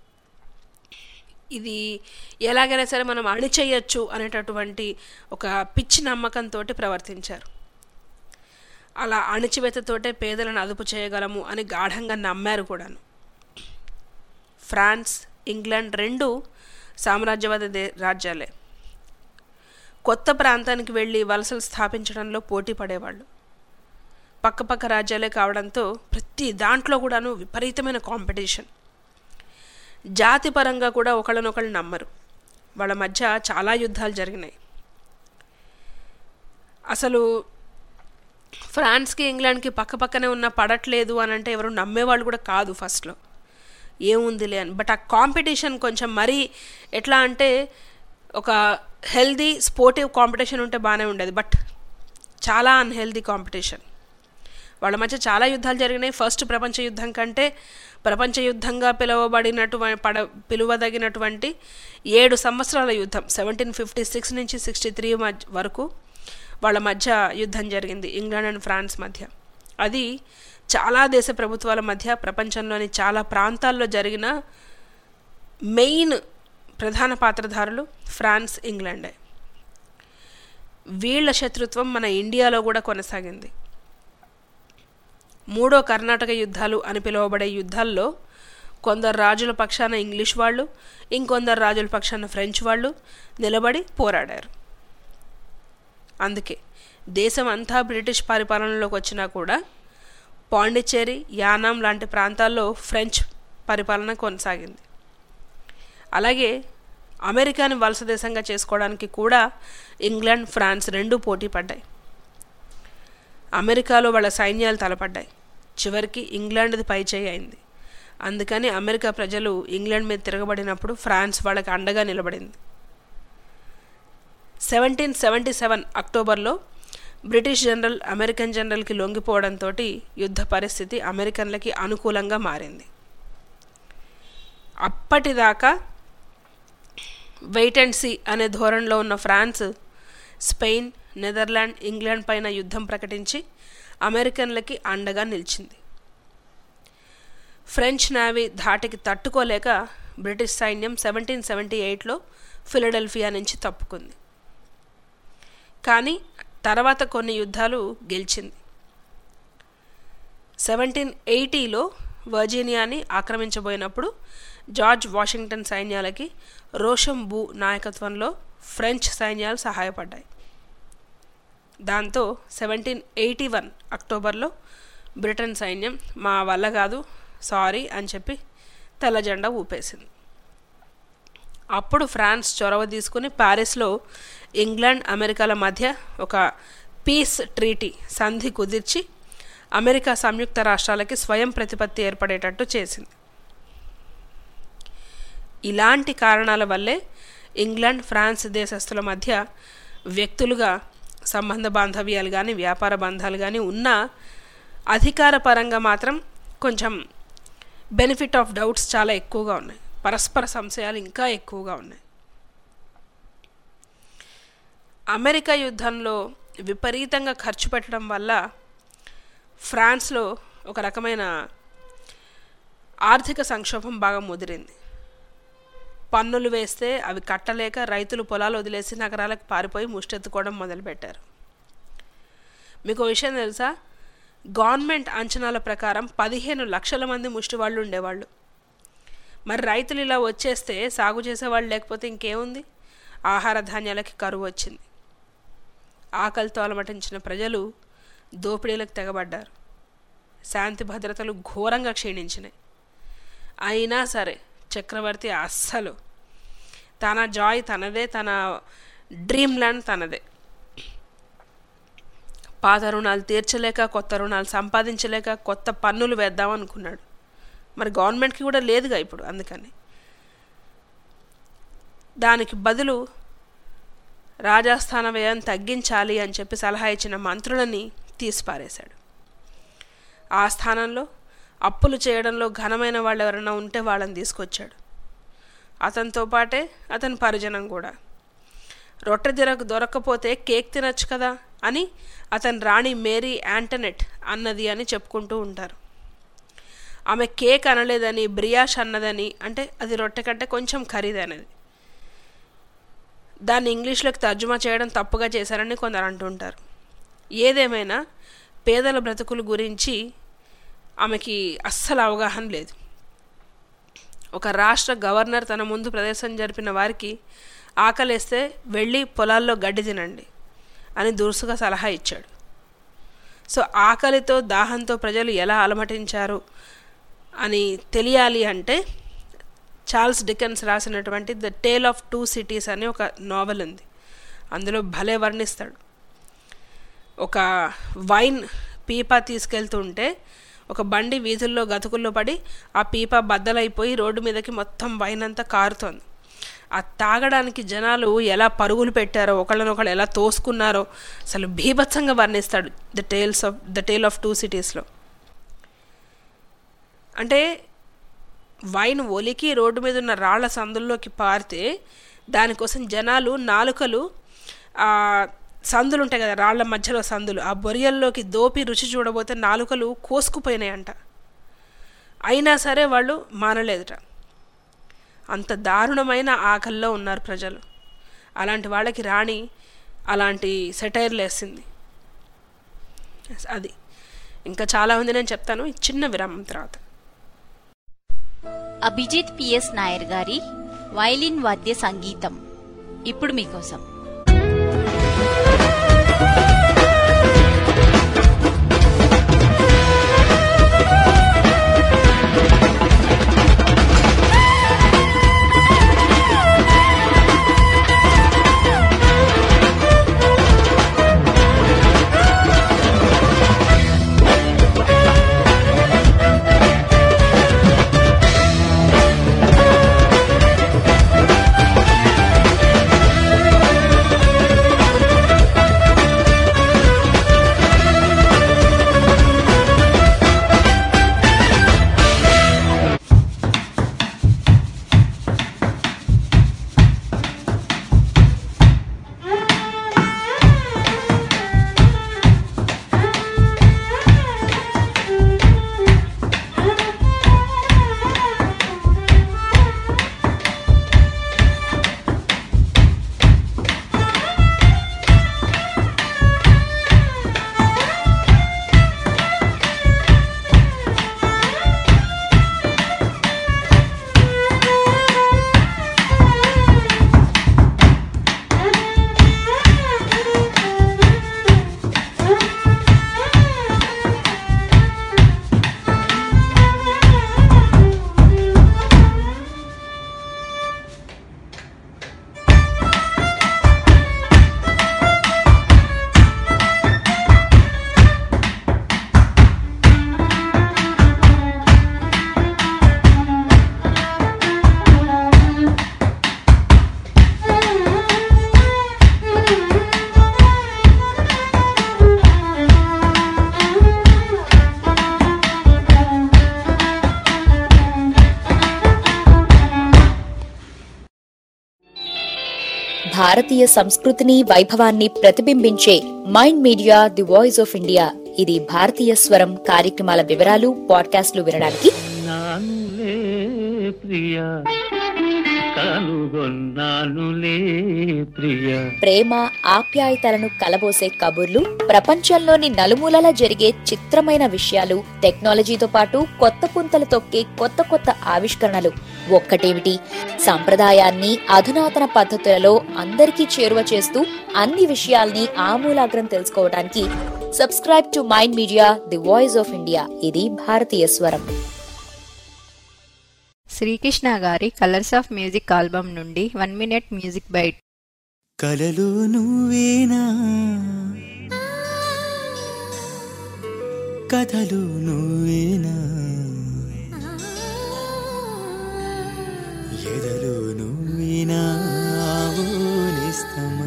ఇది ఎలాగైనా సరే మనం అణిచేయచ్చు అనేటటువంటి ఒక పిచ్చి నమ్మకంతో ప్రవర్తించారు అలా అణిచివేతతోటే పేదలను అదుపు చేయగలము అని గాఢంగా నమ్మారు కూడాను ఫ్రాన్స్ ఇంగ్లాండ్ రెండు సామ్రాజ్యవాద దే రాజ్యాలే కొత్త ప్రాంతానికి వెళ్ళి వలసలు స్థాపించడంలో పోటీ పడేవాళ్ళు పక్కపక్క రాజ్యాలే కావడంతో ప్రతి దాంట్లో కూడాను విపరీతమైన కాంపిటీషన్ జాతి పరంగా కూడా ఒకళ్ళనొకళ్ళు నమ్మరు వాళ్ళ మధ్య చాలా యుద్ధాలు జరిగినాయి అసలు ఫ్రాన్స్కి ఇంగ్లాండ్కి పక్క పక్కనే ఉన్న పడట్లేదు అని అంటే ఎవరు నమ్మేవాళ్ళు కూడా కాదు ఫస్ట్లో ఏముందిలే అని బట్ ఆ కాంపిటీషన్ కొంచెం మరీ ఎట్లా అంటే ఒక హెల్దీ స్పోర్టివ్ కాంపిటీషన్ ఉంటే బాగానే ఉండేది బట్ చాలా అన్హెల్దీ కాంపిటీషన్ వాళ్ళ మధ్య చాలా యుద్ధాలు జరిగినాయి ఫస్ట్ ప్రపంచ యుద్ధం కంటే ప్రపంచ యుద్ధంగా పిలువబడినటువంటి పడ పిలువదగినటువంటి ఏడు సంవత్సరాల యుద్ధం సెవెంటీన్ ఫిఫ్టీ సిక్స్ నుంచి సిక్స్టీ త్రీ మధ్య వరకు వాళ్ళ మధ్య యుద్ధం జరిగింది ఇంగ్లాండ్ అండ్ ఫ్రాన్స్ మధ్య అది చాలా దేశ ప్రభుత్వాల మధ్య ప్రపంచంలోని చాలా ప్రాంతాల్లో జరిగిన మెయిన్ ప్రధాన పాత్రధారులు ఫ్రాన్స్ ఇంగ్లాండే వీళ్ళ శత్రుత్వం మన ఇండియాలో కూడా కొనసాగింది మూడో కర్ణాటక యుద్ధాలు అని పిలువబడే యుద్ధాల్లో కొందరు రాజుల పక్షాన ఇంగ్లీష్ వాళ్ళు ఇంకొందరు రాజుల పక్షాన ఫ్రెంచ్ వాళ్ళు నిలబడి పోరాడారు అందుకే దేశం అంతా బ్రిటిష్ పరిపాలనలోకి వచ్చినా కూడా పాండిచ్చేరి యానాం లాంటి ప్రాంతాల్లో ఫ్రెంచ్ పరిపాలన కొనసాగింది అలాగే అమెరికాని వలస దేశంగా చేసుకోవడానికి కూడా ఇంగ్లాండ్ ఫ్రాన్స్ రెండూ పోటీ పడ్డాయి అమెరికాలో వాళ్ళ సైన్యాలు తలపడ్డాయి చివరికి ఇంగ్లాండ్ది పైచేయి అయింది అందుకని అమెరికా ప్రజలు ఇంగ్లాండ్ మీద తిరగబడినప్పుడు ఫ్రాన్స్ వాళ్ళకి అండగా నిలబడింది సెవెంటీన్ సెవెంటీ సెవెన్ అక్టోబర్లో బ్రిటిష్ జనరల్ అమెరికన్ జనరల్కి లొంగిపోవడంతో యుద్ధ పరిస్థితి అమెరికన్లకి అనుకూలంగా మారింది అప్పటిదాకా వెయిట్ అండ్ సీ అనే ధోరణిలో ఉన్న ఫ్రాన్స్ స్పెయిన్ నెదర్లాండ్ ఇంగ్లాండ్ పైన యుద్ధం ప్రకటించి అమెరికన్లకి అండగా నిలిచింది ఫ్రెంచ్ నేవీ ధాటికి తట్టుకోలేక బ్రిటిష్ సైన్యం సెవెంటీన్ సెవెంటీ ఎయిట్లో ఫిలడెల్ఫియా నుంచి తప్పుకుంది కానీ తర్వాత కొన్ని యుద్ధాలు గెలిచింది సెవెంటీన్ ఎయిటీలో వర్జీనియాని ఆక్రమించబోయినప్పుడు జార్జ్ వాషింగ్టన్ సైన్యాలకి రోషం బూ నాయకత్వంలో ఫ్రెంచ్ సైన్యాలు సహాయపడ్డాయి దాంతో సెవెంటీన్ ఎయిటీ వన్ అక్టోబర్లో బ్రిటన్ సైన్యం మా వల్ల కాదు సారీ అని చెప్పి తెల్ల జెండా ఊపేసింది అప్పుడు ఫ్రాన్స్ చొరవ తీసుకుని ప్యారిస్లో ఇంగ్లాండ్ అమెరికాల మధ్య ఒక పీస్ ట్రీటీ సంధి కుదిర్చి అమెరికా సంయుక్త రాష్ట్రాలకి స్వయం ప్రతిపత్తి ఏర్పడేటట్టు చేసింది ఇలాంటి కారణాల వల్లే ఇంగ్లాండ్ ఫ్రాన్స్ దేశస్తుల మధ్య వ్యక్తులుగా సంబంధ బాంధవ్యాలు కానీ వ్యాపార బంధాలు కానీ ఉన్నా అధికారపరంగా మాత్రం కొంచెం బెనిఫిట్ ఆఫ్ డౌట్స్ చాలా ఎక్కువగా ఉన్నాయి పరస్పర సంశయాలు ఇంకా ఎక్కువగా ఉన్నాయి అమెరికా యుద్ధంలో విపరీతంగా ఖర్చు పెట్టడం వల్ల ఫ్రాన్స్లో ఒక రకమైన ఆర్థిక సంక్షోభం బాగా ముదిరింది పన్నులు వేస్తే అవి కట్టలేక రైతులు పొలాలు వదిలేసి నగరాలకు పారిపోయి ముష్టెత్తుకోవడం మొదలుపెట్టారు మీకు విషయం తెలుసా గవర్నమెంట్ అంచనాల ప్రకారం పదిహేను లక్షల మంది ముష్టి వాళ్ళు ఉండేవాళ్ళు మరి రైతులు ఇలా వచ్చేస్తే సాగు చేసేవాళ్ళు లేకపోతే ఇంకేముంది ఆహార ధాన్యాలకి కరువు వచ్చింది ఆకలితో అలమటించిన ప్రజలు దోపిడీలకు తెగబడ్డారు శాంతి భద్రతలు ఘోరంగా క్షీణించినాయి అయినా సరే చక్రవర్తి అస్సలు తన జాయ్ తనదే తన డ్రీమ్ ల్యాండ్ తనదే పాత రుణాలు తీర్చలేక కొత్త రుణాలు సంపాదించలేక కొత్త పన్నులు వేద్దాం అనుకున్నాడు మరి గవర్నమెంట్కి కూడా లేదుగా ఇప్పుడు అందుకని దానికి బదులు రాజస్థాన వ్యయం తగ్గించాలి అని చెప్పి సలహా ఇచ్చిన మంత్రులని తీసిపారేశాడు ఆ స్థానంలో అప్పులు చేయడంలో ఘనమైన వాళ్ళు ఎవరైనా ఉంటే వాళ్ళని తీసుకొచ్చాడు అతనితో పాటే అతని పరిజనం కూడా రొట్టె తిరకు దొరక్కపోతే కేక్ తినచ్చు కదా అని అతని రాణి మేరీ యాంటనెట్ అన్నది అని చెప్పుకుంటూ ఉంటారు ఆమె కేక్ అనలేదని బ్రియాష్ అన్నదని అంటే అది రొట్టె కంటే కొంచెం ఖరీదైనది దాన్ని ఇంగ్లీష్లోకి తర్జుమా చేయడం తప్పుగా చేశారని కొందరు అంటుంటారు ఏదేమైనా పేదల బ్రతుకుల గురించి ఆమెకి అస్సలు అవగాహన లేదు ఒక రాష్ట్ర గవర్నర్ తన ముందు ప్రదేశం జరిపిన వారికి ఆకలేస్తే వెళ్ళి పొలాల్లో గడ్డి తినండి అని దురుసుగా సలహా ఇచ్చాడు సో ఆకలితో దాహంతో ప్రజలు ఎలా అలమటించారు అని తెలియాలి అంటే చార్ల్స్ డికెన్స్ రాసినటువంటి the tale of two cities అని ఒక నావెల్ ఉంది అందులో భలే వర్ణిస్తాడు ఒక వైన్ పీపా తీసుకెళ్తుంటే ఒక బండి వీధుల్లో గతుకుల్లో పడి ఆ పీప బద్దలైపోయి రోడ్డు మీదకి మొత్తం వైన్ అంతా కారుతోంది ఆ తాగడానికి జనాలు ఎలా పరుగులు పెట్టారో ఒకళ్ళనొకళ్ళు ఎలా తోసుకున్నారో అసలు భీభత్సంగా వర్ణిస్తాడు the tales of the tale of two సిటీస్లో అంటే వైన్ ఒలికి రోడ్డు మీద ఉన్న రాళ్ల సందుల్లోకి పారితే దానికోసం జనాలు నాలుకలు సందులు ఉంటాయి కదా రాళ్ల మధ్యలో సందులు ఆ బొరియల్లోకి దోపి రుచి చూడబోతే నాలుకలు కోసుకుపోయినాయంట అయినా సరే వాళ్ళు మానలేదుట అంత దారుణమైన ఆకల్లో ఉన్నారు ప్రజలు అలాంటి వాళ్ళకి రాణి అలాంటి సెటైర్లు వేసింది అది ఇంకా చాలా ఉంది నేను చెప్తాను ఈ చిన్న విరామం తర్వాత అభిజిత్ పిఎస్ నాయర్ గారి వైలిన్ వాద్య సంగీతం ఇప్పుడు మీకోసం Thank you. భారతీయ సంస్కృతిని వైభవాన్ని ప్రతిబింబించే Mind Media the voice of India ఇది భారతీయ స్వరం కార్యక్రమాల వివరాలు పాడ్కాస్ట్లు వినడానికి నానులే ప్రియ కనుగొన్నానులే ప్రియ ప్రేమ ఆప్యాయతలను కలబోసే కబుర్లు ప్రపంచంలోని నలుమూలలా జరిగే చిత్రమైన విషయాలు టెక్నాలజీతో పాటు కొత్త పుంతలు తొక్కే కొత్త కొత్త ఆవిష్కరణలు ఒక్కటేమిటి సంప్రదాయాన్ని అధునాతన పద్ధతులలో అందరికీ చేరువ చేస్తూ అన్ని విషయాల్ని ఆమూలాగ్రం తెలుసుకోవడానికి subscribe to Mind Media the voice of India ఇది భారతీయ స్వరం శ్రీకృష్ణ గారి కలర్స్ ఆఫ్ మ్యూజిక్ ఆల్బమ్ నుండి వన్ మినిట్ మ్యూజిక్ బైట్ కలలు నువ్వేనా కథలు నువ్వేనా ఎదలు నువ్వేనా ఆవులిస్తమా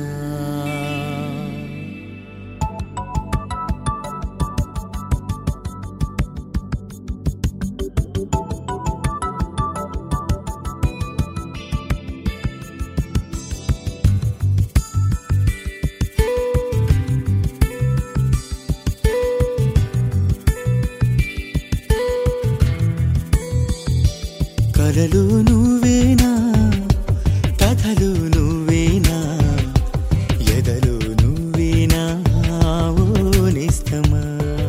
కలలు నువ్వేనా కథలు నువ్వేనా ఎదలు నువ్వేనా ఓనిస్తమా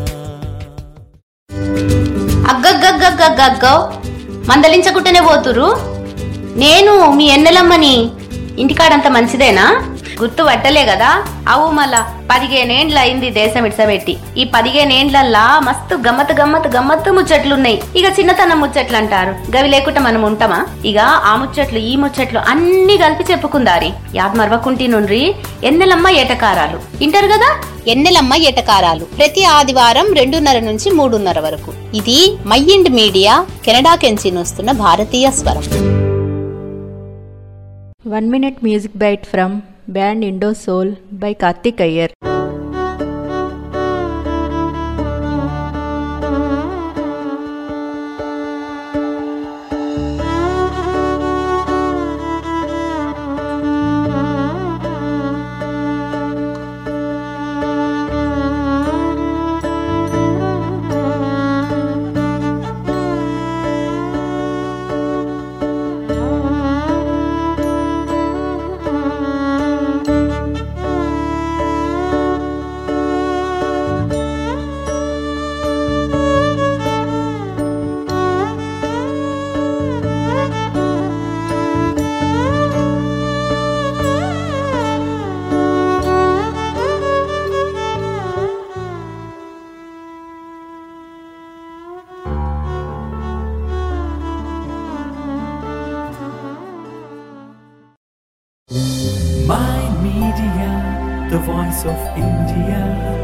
అగ్గగ్గగ్గగ్గగ్గో మందలించకుంటేనే పోతురు నేను మీ ఎన్నెలమ్మని ఇంటికాడంత మంచిదేనా గుర్తు పట్టలే కదా అవు మళ్ళా పదిహేనేండ్ల అయింది దేశం ఇడ్సబెట్టి ఈ పదిహేనేండ్లల్లా మస్తు గమ్మత్ గమ్మత్ గమ్మత్తు ముచ్చట్లున్నాయి ఇక చిన్నతనం ముచ్చట్లు అంటారు గవి లేకుండా మనం ఉంటామా ఇక ఆ ముచ్చట్లు ఈ ముచ్చట్లు అన్ని కలిపి చెప్పుకుందారి యాద్ మరవకుంటి నుండ్రి ఎన్నెలమ్మ ఏటకారాలు ఇంటారు కదా ఎన్నెలమ్మ ఎటకారాలు ప్రతి ఆదివారం రెండున్నర నుంచి మూడున్నర వరకు ఇది మైండ్ మీడియా కెనడా కెంచి వస్తున్న భారతీయ స్వరం one minute music bite from band Indo soul by Karthik Iyer Mind Media, the voice of India.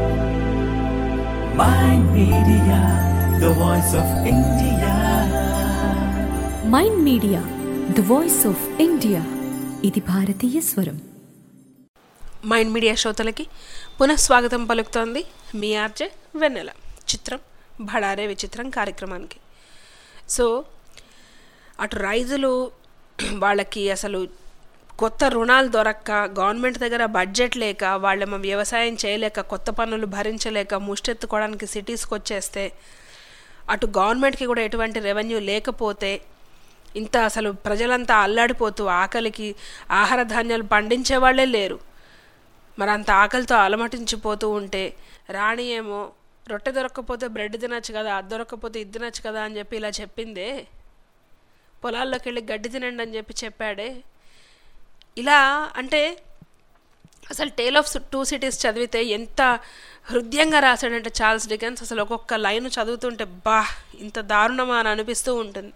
Mind Media, the voice of India. Mind Media the voice of India ఇది భారతీయ స్వరం మైండ్ మీడియా శ్రోతలకి పునఃస్వాగతం పలుకుతోంది మీ ఆర్జే వెన్నెల చిత్రం భడారే విచిత్రం కార్యక్రమానికి సో అటు రైతులు వాళ్ళకి అసలు కొత్త రుణాలు దొరక్క గవర్నమెంట్ దగ్గర బడ్జెట్ లేక వాళ్ళేమో వ్యవసాయం చేయలేక కొత్త పనులు భరించలేక ముష్టెత్తుకోవడానికి సిటీస్కి వచ్చేస్తే అటు గవర్నమెంట్కి కూడా ఎటువంటి రెవెన్యూ లేకపోతే ఇంత అసలు ప్రజలంతా అల్లాడిపోతూ ఆకలికి ఆహార ధాన్యాలు పండించే వాళ్ళే లేరు మరి అంత ఆకలితో అలమటించిపోతూ ఉంటే రాణి ఏమో రొట్టె దొరక్కపోతే బ్రెడ్ తినచ్చు కదా అది దొరక్కపోతే ఇది తినచ్చు కదా అని చెప్పి ఇలా చెప్పిందే పొలాల్లోకి వెళ్ళి గడ్డి తినండి అని చెప్పి చెప్పాడే ఇలా అంటే అసలు టేల్ ఆఫ్ టూ సిటీస్ చదివితే ఎంత హృదయంగా రాశాడంటే చార్ల్స్ డికెన్స్ అసలు ఒక్కొక్క లైన్ చదువుతుంటే బా ఇంత దారుణమా అని అనిపిస్తూ ఉంటుంది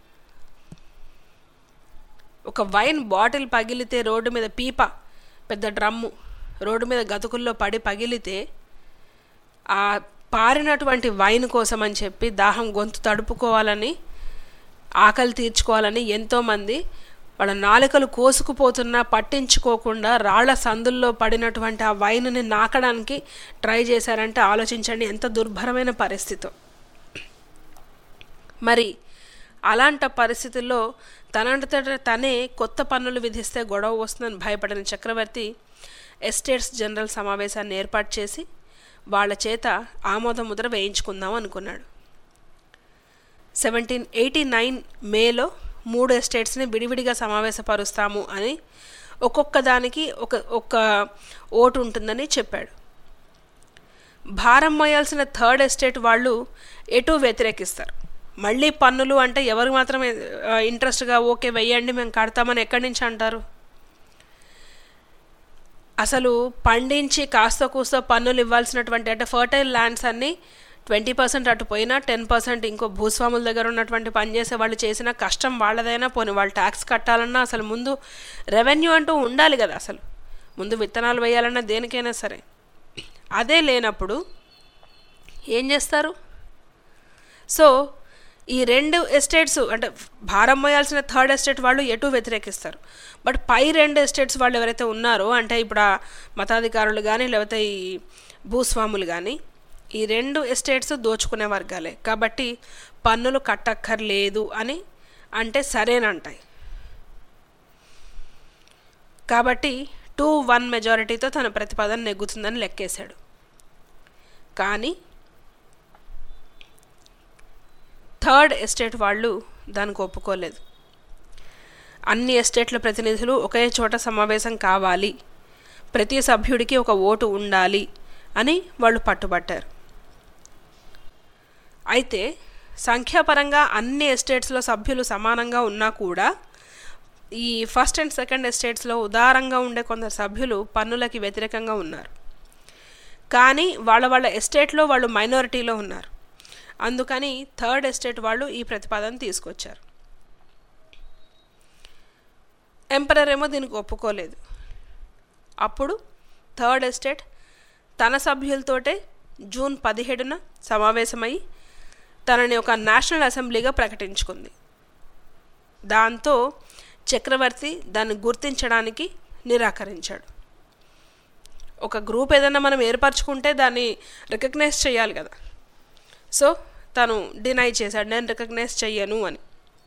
ఒక వైన్ బాటిల్ పగిలితే రోడ్డు మీద పీప పెద్ద డ్రమ్ము రోడ్డు మీద గతుకుల్లో పడి పగిలితే ఆ పారినటువంటి వైన్ కోసం అని చెప్పి దాహం గొంతు తడుపుకోవాలని ఆకలి తీర్చుకోవాలని ఎంతోమంది వాళ్ళ నాలుకలు కోసుకుపోతున్నా పట్టించుకోకుండా రాళ్ల సందుల్లో పడినటువంటి ఆ వైన్ని నాకడానికి ట్రై చేశారంటే ఆలోచించండి ఎంత దుర్భరమైన పరిస్థితో మరి అలాంటి పరిస్థితుల్లో తనంతట తనే కొత్త పన్నులు విధిస్తే గొడవ వస్తుందని భయపడిన చక్రవర్తి ఎస్టేట్స్ జనరల్ సమావేశాన్ని ఏర్పాటు చేసి వాళ్ళ చేత ఆమోద ముద్ర వేయించుకుందాం అనుకున్నాడు సెవెంటీన్ ఎయిటీ నైన్ మేలో మూడు ఎస్టేట్స్ని విడివిడిగా సమావేశపరుస్తాము అని ఒక్కొక్క దానికి ఒక ఒక్క ఓటు ఉంటుందని చెప్పాడు భారం మోయాల్సిన థర్డ్ ఎస్టేట్ వాళ్ళు ఎటు వ్యతిరేకిస్తారు మళ్ళీ పన్నులు అంటే ఎవరు మాత్రమే ఇంట్రెస్ట్గా ఓకే వెయ్యండి మేము కడతామని ఎక్కడి నుంచి అంటారు అసలు పండించి కాస్త కూస్త పన్నులు ఇవ్వాల్సినటువంటి అంటే ఫర్టైల్ ల్యాండ్స్ అన్నీ ట్వంటీ పర్సెంట్ అటు పోయినా టెన్ పర్సెంట్ ఇంకో భూస్వాముల దగ్గర ఉన్నటువంటి పనిచేసే వాళ్ళు చేసిన కష్టం వాళ్ళదైనా పోనీ వాళ్ళు ట్యాక్స్ కట్టాలన్నా అసలు ముందు రెవెన్యూ అంటూ ఉండాలి కదా అసలు ముందు విత్తనాలు వేయాలన్నా దేనికైనా సరే అదే లేనప్పుడు ఏం చేస్తారు సో ఈ రెండు ఎస్టేట్స్ అంటే భారం మోయాల్సిన థర్డ్ ఎస్టేట్ వాళ్ళు ఎటు వ్యతిరేకిస్తారు బట్ పై రెండు ఎస్టేట్స్ వాళ్ళు ఎవరైతే ఉన్నారో అంటే ఇప్పుడు ఆ మతాధికారులు కానీ లేకపోతే ఈ భూస్వాములు కానీ ఈ రెండు ఎస్టేట్స్ దోచుకునే వర్గాలే కాబట్టి పన్నులు కట్టక్కర్లేదు అని అంటే సరేనంటాయి కాబట్టి టూ వన్ మెజారిటీతో తన ప్రతిపాదన నెగ్గుతుందని లెక్కేశాడు కానీ థర్డ్ ఎస్టేట్ వాళ్ళు దానికి ఒప్పుకోలేదు అన్ని ఎస్టేట్ల ప్రతినిధులు ఒకే చోట సమావేశం కావాలి ప్రతి సభ్యుడికి ఒక ఓటు ఉండాలి అని వాళ్ళు పట్టుబట్టారు అయితే సంఖ్యాపరంగా అన్ని ఎస్టేట్స్లో సభ్యులు సమానంగా ఉన్నా కూడా ఈ ఫస్ట్ అండ్ సెకండ్ ఎస్టేట్స్లో ఉదారంగా ఉండే కొందరు సభ్యులు పన్నులకి వ్యతిరేకంగా ఉన్నారు కానీ వాళ్ళ వాళ్ళ ఎస్టేట్లో వాళ్ళు మైనారిటీలో ఉన్నారు అందుకని థర్డ్ ఎస్టేట్ వాళ్ళు ఈ ప్రతిపాదన తీసుకొచ్చారు ఎంపరర్ ఏమో దీనికి ఒప్పుకోలేదు అప్పుడు థర్డ్ ఎస్టేట్ తన సభ్యులతోటే జూన్ పదిహేడున సమావేశమై తనని ఒక నేషనల్ అసెంబ్లీగా ప్రకటించుకుంది దాంతో చక్రవర్తి దాన్ని గుర్తించడానికి నిరాకరించాడు ఒక గ్రూప్ ఏదైనా మనం ఏర్పరచుకుంటే దాన్ని రికగ్నైజ్ చేయాలి కదా సో తను డినై చేశాడు నేను రికగ్నైజ్ చెయ్యను అని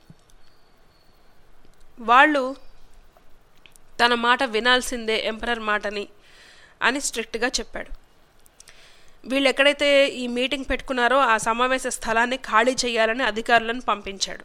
వాళ్ళు తన మాట వినాల్సిందే ఎంపరర్ మాటని అని స్ట్రిక్ట్గా చెప్పాడు వీళ్ళు ఎక్కడైతే ఈ మీటింగ్ పెట్టుకున్నారో ఆ సమావేశ స్థలాన్ని ఖాళీ చేయాలని అధికారులను పంపించాడు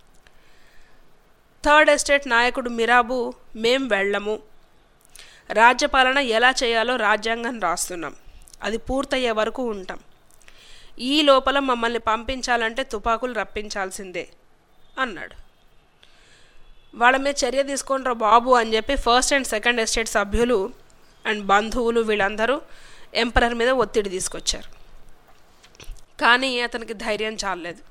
థర్డ్ ఎస్టేట్ నాయకుడు మిరాబు మేం వెళ్ళము రాజ్యపాలన ఎలా చేయాలో రాజ్యాంగం రాస్తున్నాం అది పూర్తయ్యే వరకు ఉంటాం ఈ లోపల మమ్మల్ని పంపించాలంటే తుపాకులు రప్పించాల్సిందే అన్నాడు వాళ్ళ మీద చర్య తీసుకుంటారు బాబు అని చెప్పి ఫస్ట్ అండ్ సెకండ్ ఎస్టేట్ సభ్యులు అండ్ బంధువులు వీళ్ళందరూ ఎంపరర్ మీద ఒత్తిడి తీసుకొచ్చారు కానీ అతనికి ధైర్యం చాలలేదు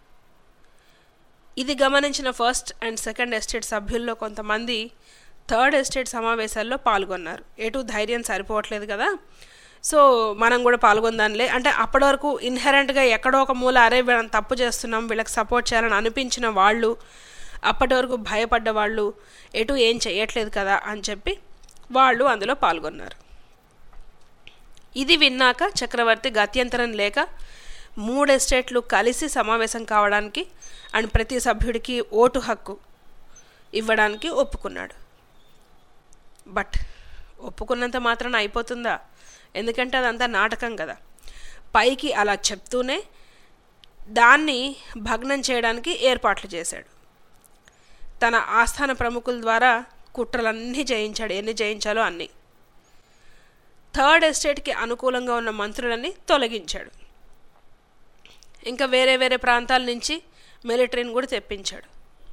ఇది గమనించిన ఫస్ట్ అండ్ సెకండ్ ఎస్టేట్ సభ్యుల్లో కొంతమంది థర్డ్ ఎస్టేట్ సమావేశాల్లో పాల్గొన్నారు ఎటు ధైర్యం సరిపోవట్లేదు కదా సో మనం కూడా పాల్గొందాంలే అంటే అప్పటి వరకు ఇన్హెరెంట్గా ఎక్కడో ఒక మూల అరే వీళ్ళని తప్పు చేస్తున్నాం వీళ్ళకి సపోర్ట్ చేయాలని అనిపించిన వాళ్ళు అప్పటి వరకు భయపడ్డ వాళ్ళు ఎటు ఏం చేయట్లేదు కదా అని చెప్పి వాళ్ళు అందులో పాల్గొన్నారు ఇది విన్నాక చక్రవర్తి గత్యంతరం లేక మూడు ఎస్టేట్లు కలిసి సమావేశం కావడానికి అండ్ ప్రతి సభ్యుడికి ఓటు హక్కు ఇవ్వడానికి ఒప్పుకున్నాడు బట్ ఒప్పుకున్నంత మాత్రాన అయిపోతుందా ఎందుకంటే అదంతా నాటకం కదా పైకి అలా చెప్తూనే దాన్ని భగ్నం చేయడానికి ఏర్పాట్లు చేశాడు తన ఆస్థాన ప్రముఖుల ద్వారా కుట్రలన్నీ జయించాడు ఎన్ని జయించాలో అన్నీ థర్డ్ ఎస్టేట్కి అనుకూలంగా ఉన్న మంత్రులని తొలగించాడు ఇంకా వేరే వేరే ప్రాంతాల నుంచి మిలిటరీని కూడా తెప్పించాడు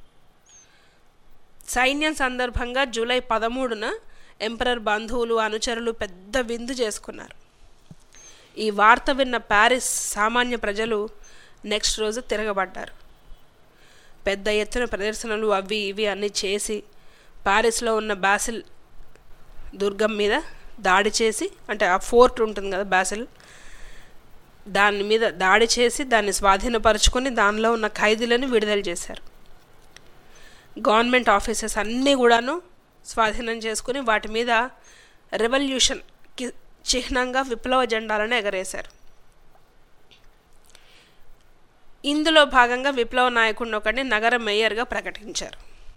సైన్యం సందర్భంగా జూలై పదమూడున ఎంపరర్ బంధువులు అనుచరులు పెద్ద విందు చేసుకున్నారు ఈ వార్త విన్న ప్యారిస్ సామాన్య ప్రజలు నెక్స్ట్ రోజు తిరగబడ్డారు పెద్ద ఎత్తున ప్రదర్శనలు అవి ఇవి అన్నీ చేసి ప్యారిస్లో ఉన్న బాసిల్ దుర్గం మీద దాడి చేసి అంటే ఆ ఫోర్ట్ ఉంటుంది కదా బాసిల్ దాని మీద దాడి చేసి దాన్ని స్వాధీనపరుచుకొని దానిలో ఉన్న ఖైదీలను విడుదల చేశారు గవర్నమెంట్ ఆఫీసెస్ అన్నీ కూడాను స్వాధీనం చేసుకుని వాటి మీద రెవల్యూషన్కి చిహ్నంగా విప్లవ జెండాలను ఎగరేశారు ఇందులో భాగంగా విప్లవ నాయకుడిని ఒకడిని నగర మేయర్గా ప్రకటించారు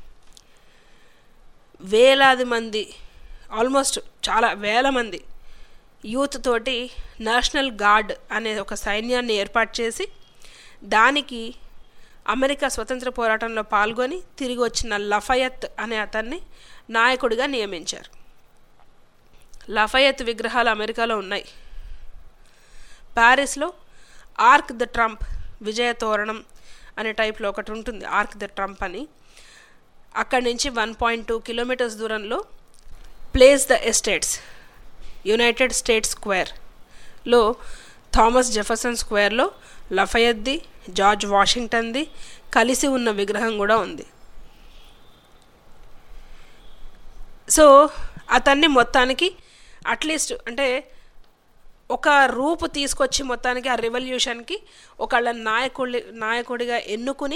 వేలాది మంది ఆల్మోస్ట్ చాలా వేల మంది యూత్ తోటి నేషనల్ గార్డ్ అనే ఒక సైన్యాన్ని ఏర్పాటు చేసి దానికి అమెరికా స్వతంత్ర పోరాటంలో పాల్గొని తిరిగి వచ్చిన లఫయత్ అనే అతన్ని నాయకుడిగా నియమించారు లఫయత్ విగ్రహాలు అమెరికాలో ఉన్నాయి ప్యారిస్లో ఆర్క్ ద ట్రంప్ విజయ తోరణం అనే టైప్లో ఒకటి ఉంటుంది ఆర్క్ ద ట్రంప్ అని అక్కడి నుంచి వన్ పాయింట్ టూ కిలోమీటర్స్ దూరంలో place the estates United States స్క్వేర్లో థామస్ జెఫర్సన్ స్క్వేర్లో లఫయద్ది జార్జ్ వాషింగ్టన్ది కలిసి ఉన్న విగ్రహం కూడా ఉంది సో అతన్ని మొత్తానికి అట్లీస్ట్ అంటే ఒక రూపు తీసుకొచ్చి మొత్తానికి ఆ రెవల్యూషన్కి ఒకళ్ళ నాయకుడి నాయకుడిగా ఎన్నుకుని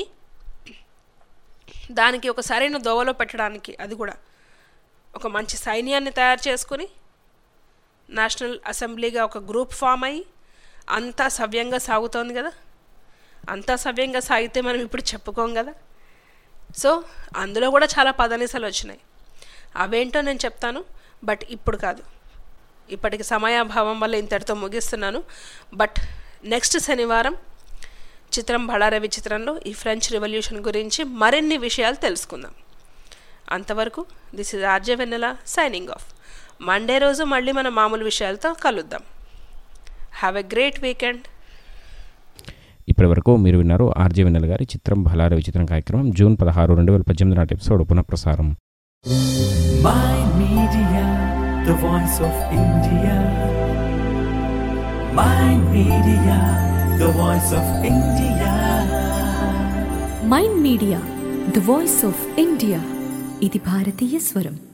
దానికి ఒక సరైన దోవలో పెట్టడానికి అది కూడా ఒక మంచి సైన్యాన్ని తయారు చేసుకుని నేషనల్ అసెంబ్లీగా ఒక గ్రూప్ ఫామ్ అయ్యి అంతా సవ్యంగా సాగుతోంది కదా అంతా సవ్యంగా సాగితే మనం ఇప్పుడు చెప్పుకోం కదా సో అందులో కూడా చాలా పదనిసలు వచ్చినాయి అవేంటో నేను చెప్తాను బట్ ఇప్పుడు కాదు ఇప్పటికి సమయాభావం వల్ల ఇంతటితో ముగిస్తున్నాను బట్ నెక్స్ట్ శనివారం చిత్రం బళారవి చిత్రంలో ఈ ఫ్రెంచ్ రెవల్యూషన్ గురించి మరిన్ని విషయాలు తెలుసుకుందాం అంతవరకు this is RJ Vennela signing off Monday రోజు మళ్ళీ మన మామూలు విషయాలతో కలుద్దాం హ్యావ్ ఎ గ్రేట్ వీకెండ్ ఇప్పటి వరకు మీరు విన్నారు ఆర్జే వెన్నెల గారి చిత్రం బలార విచిత్రం కార్యక్రమం జూన్ పదహారు రెండు వేల పద్దెనిమిది నాటి ఎపిసోడ్ పునఃప్రసారం Mind Media, the voice of India. Mind Media, the voice of India. Mind Media the voice of India ఇది భారతీయ స్వరం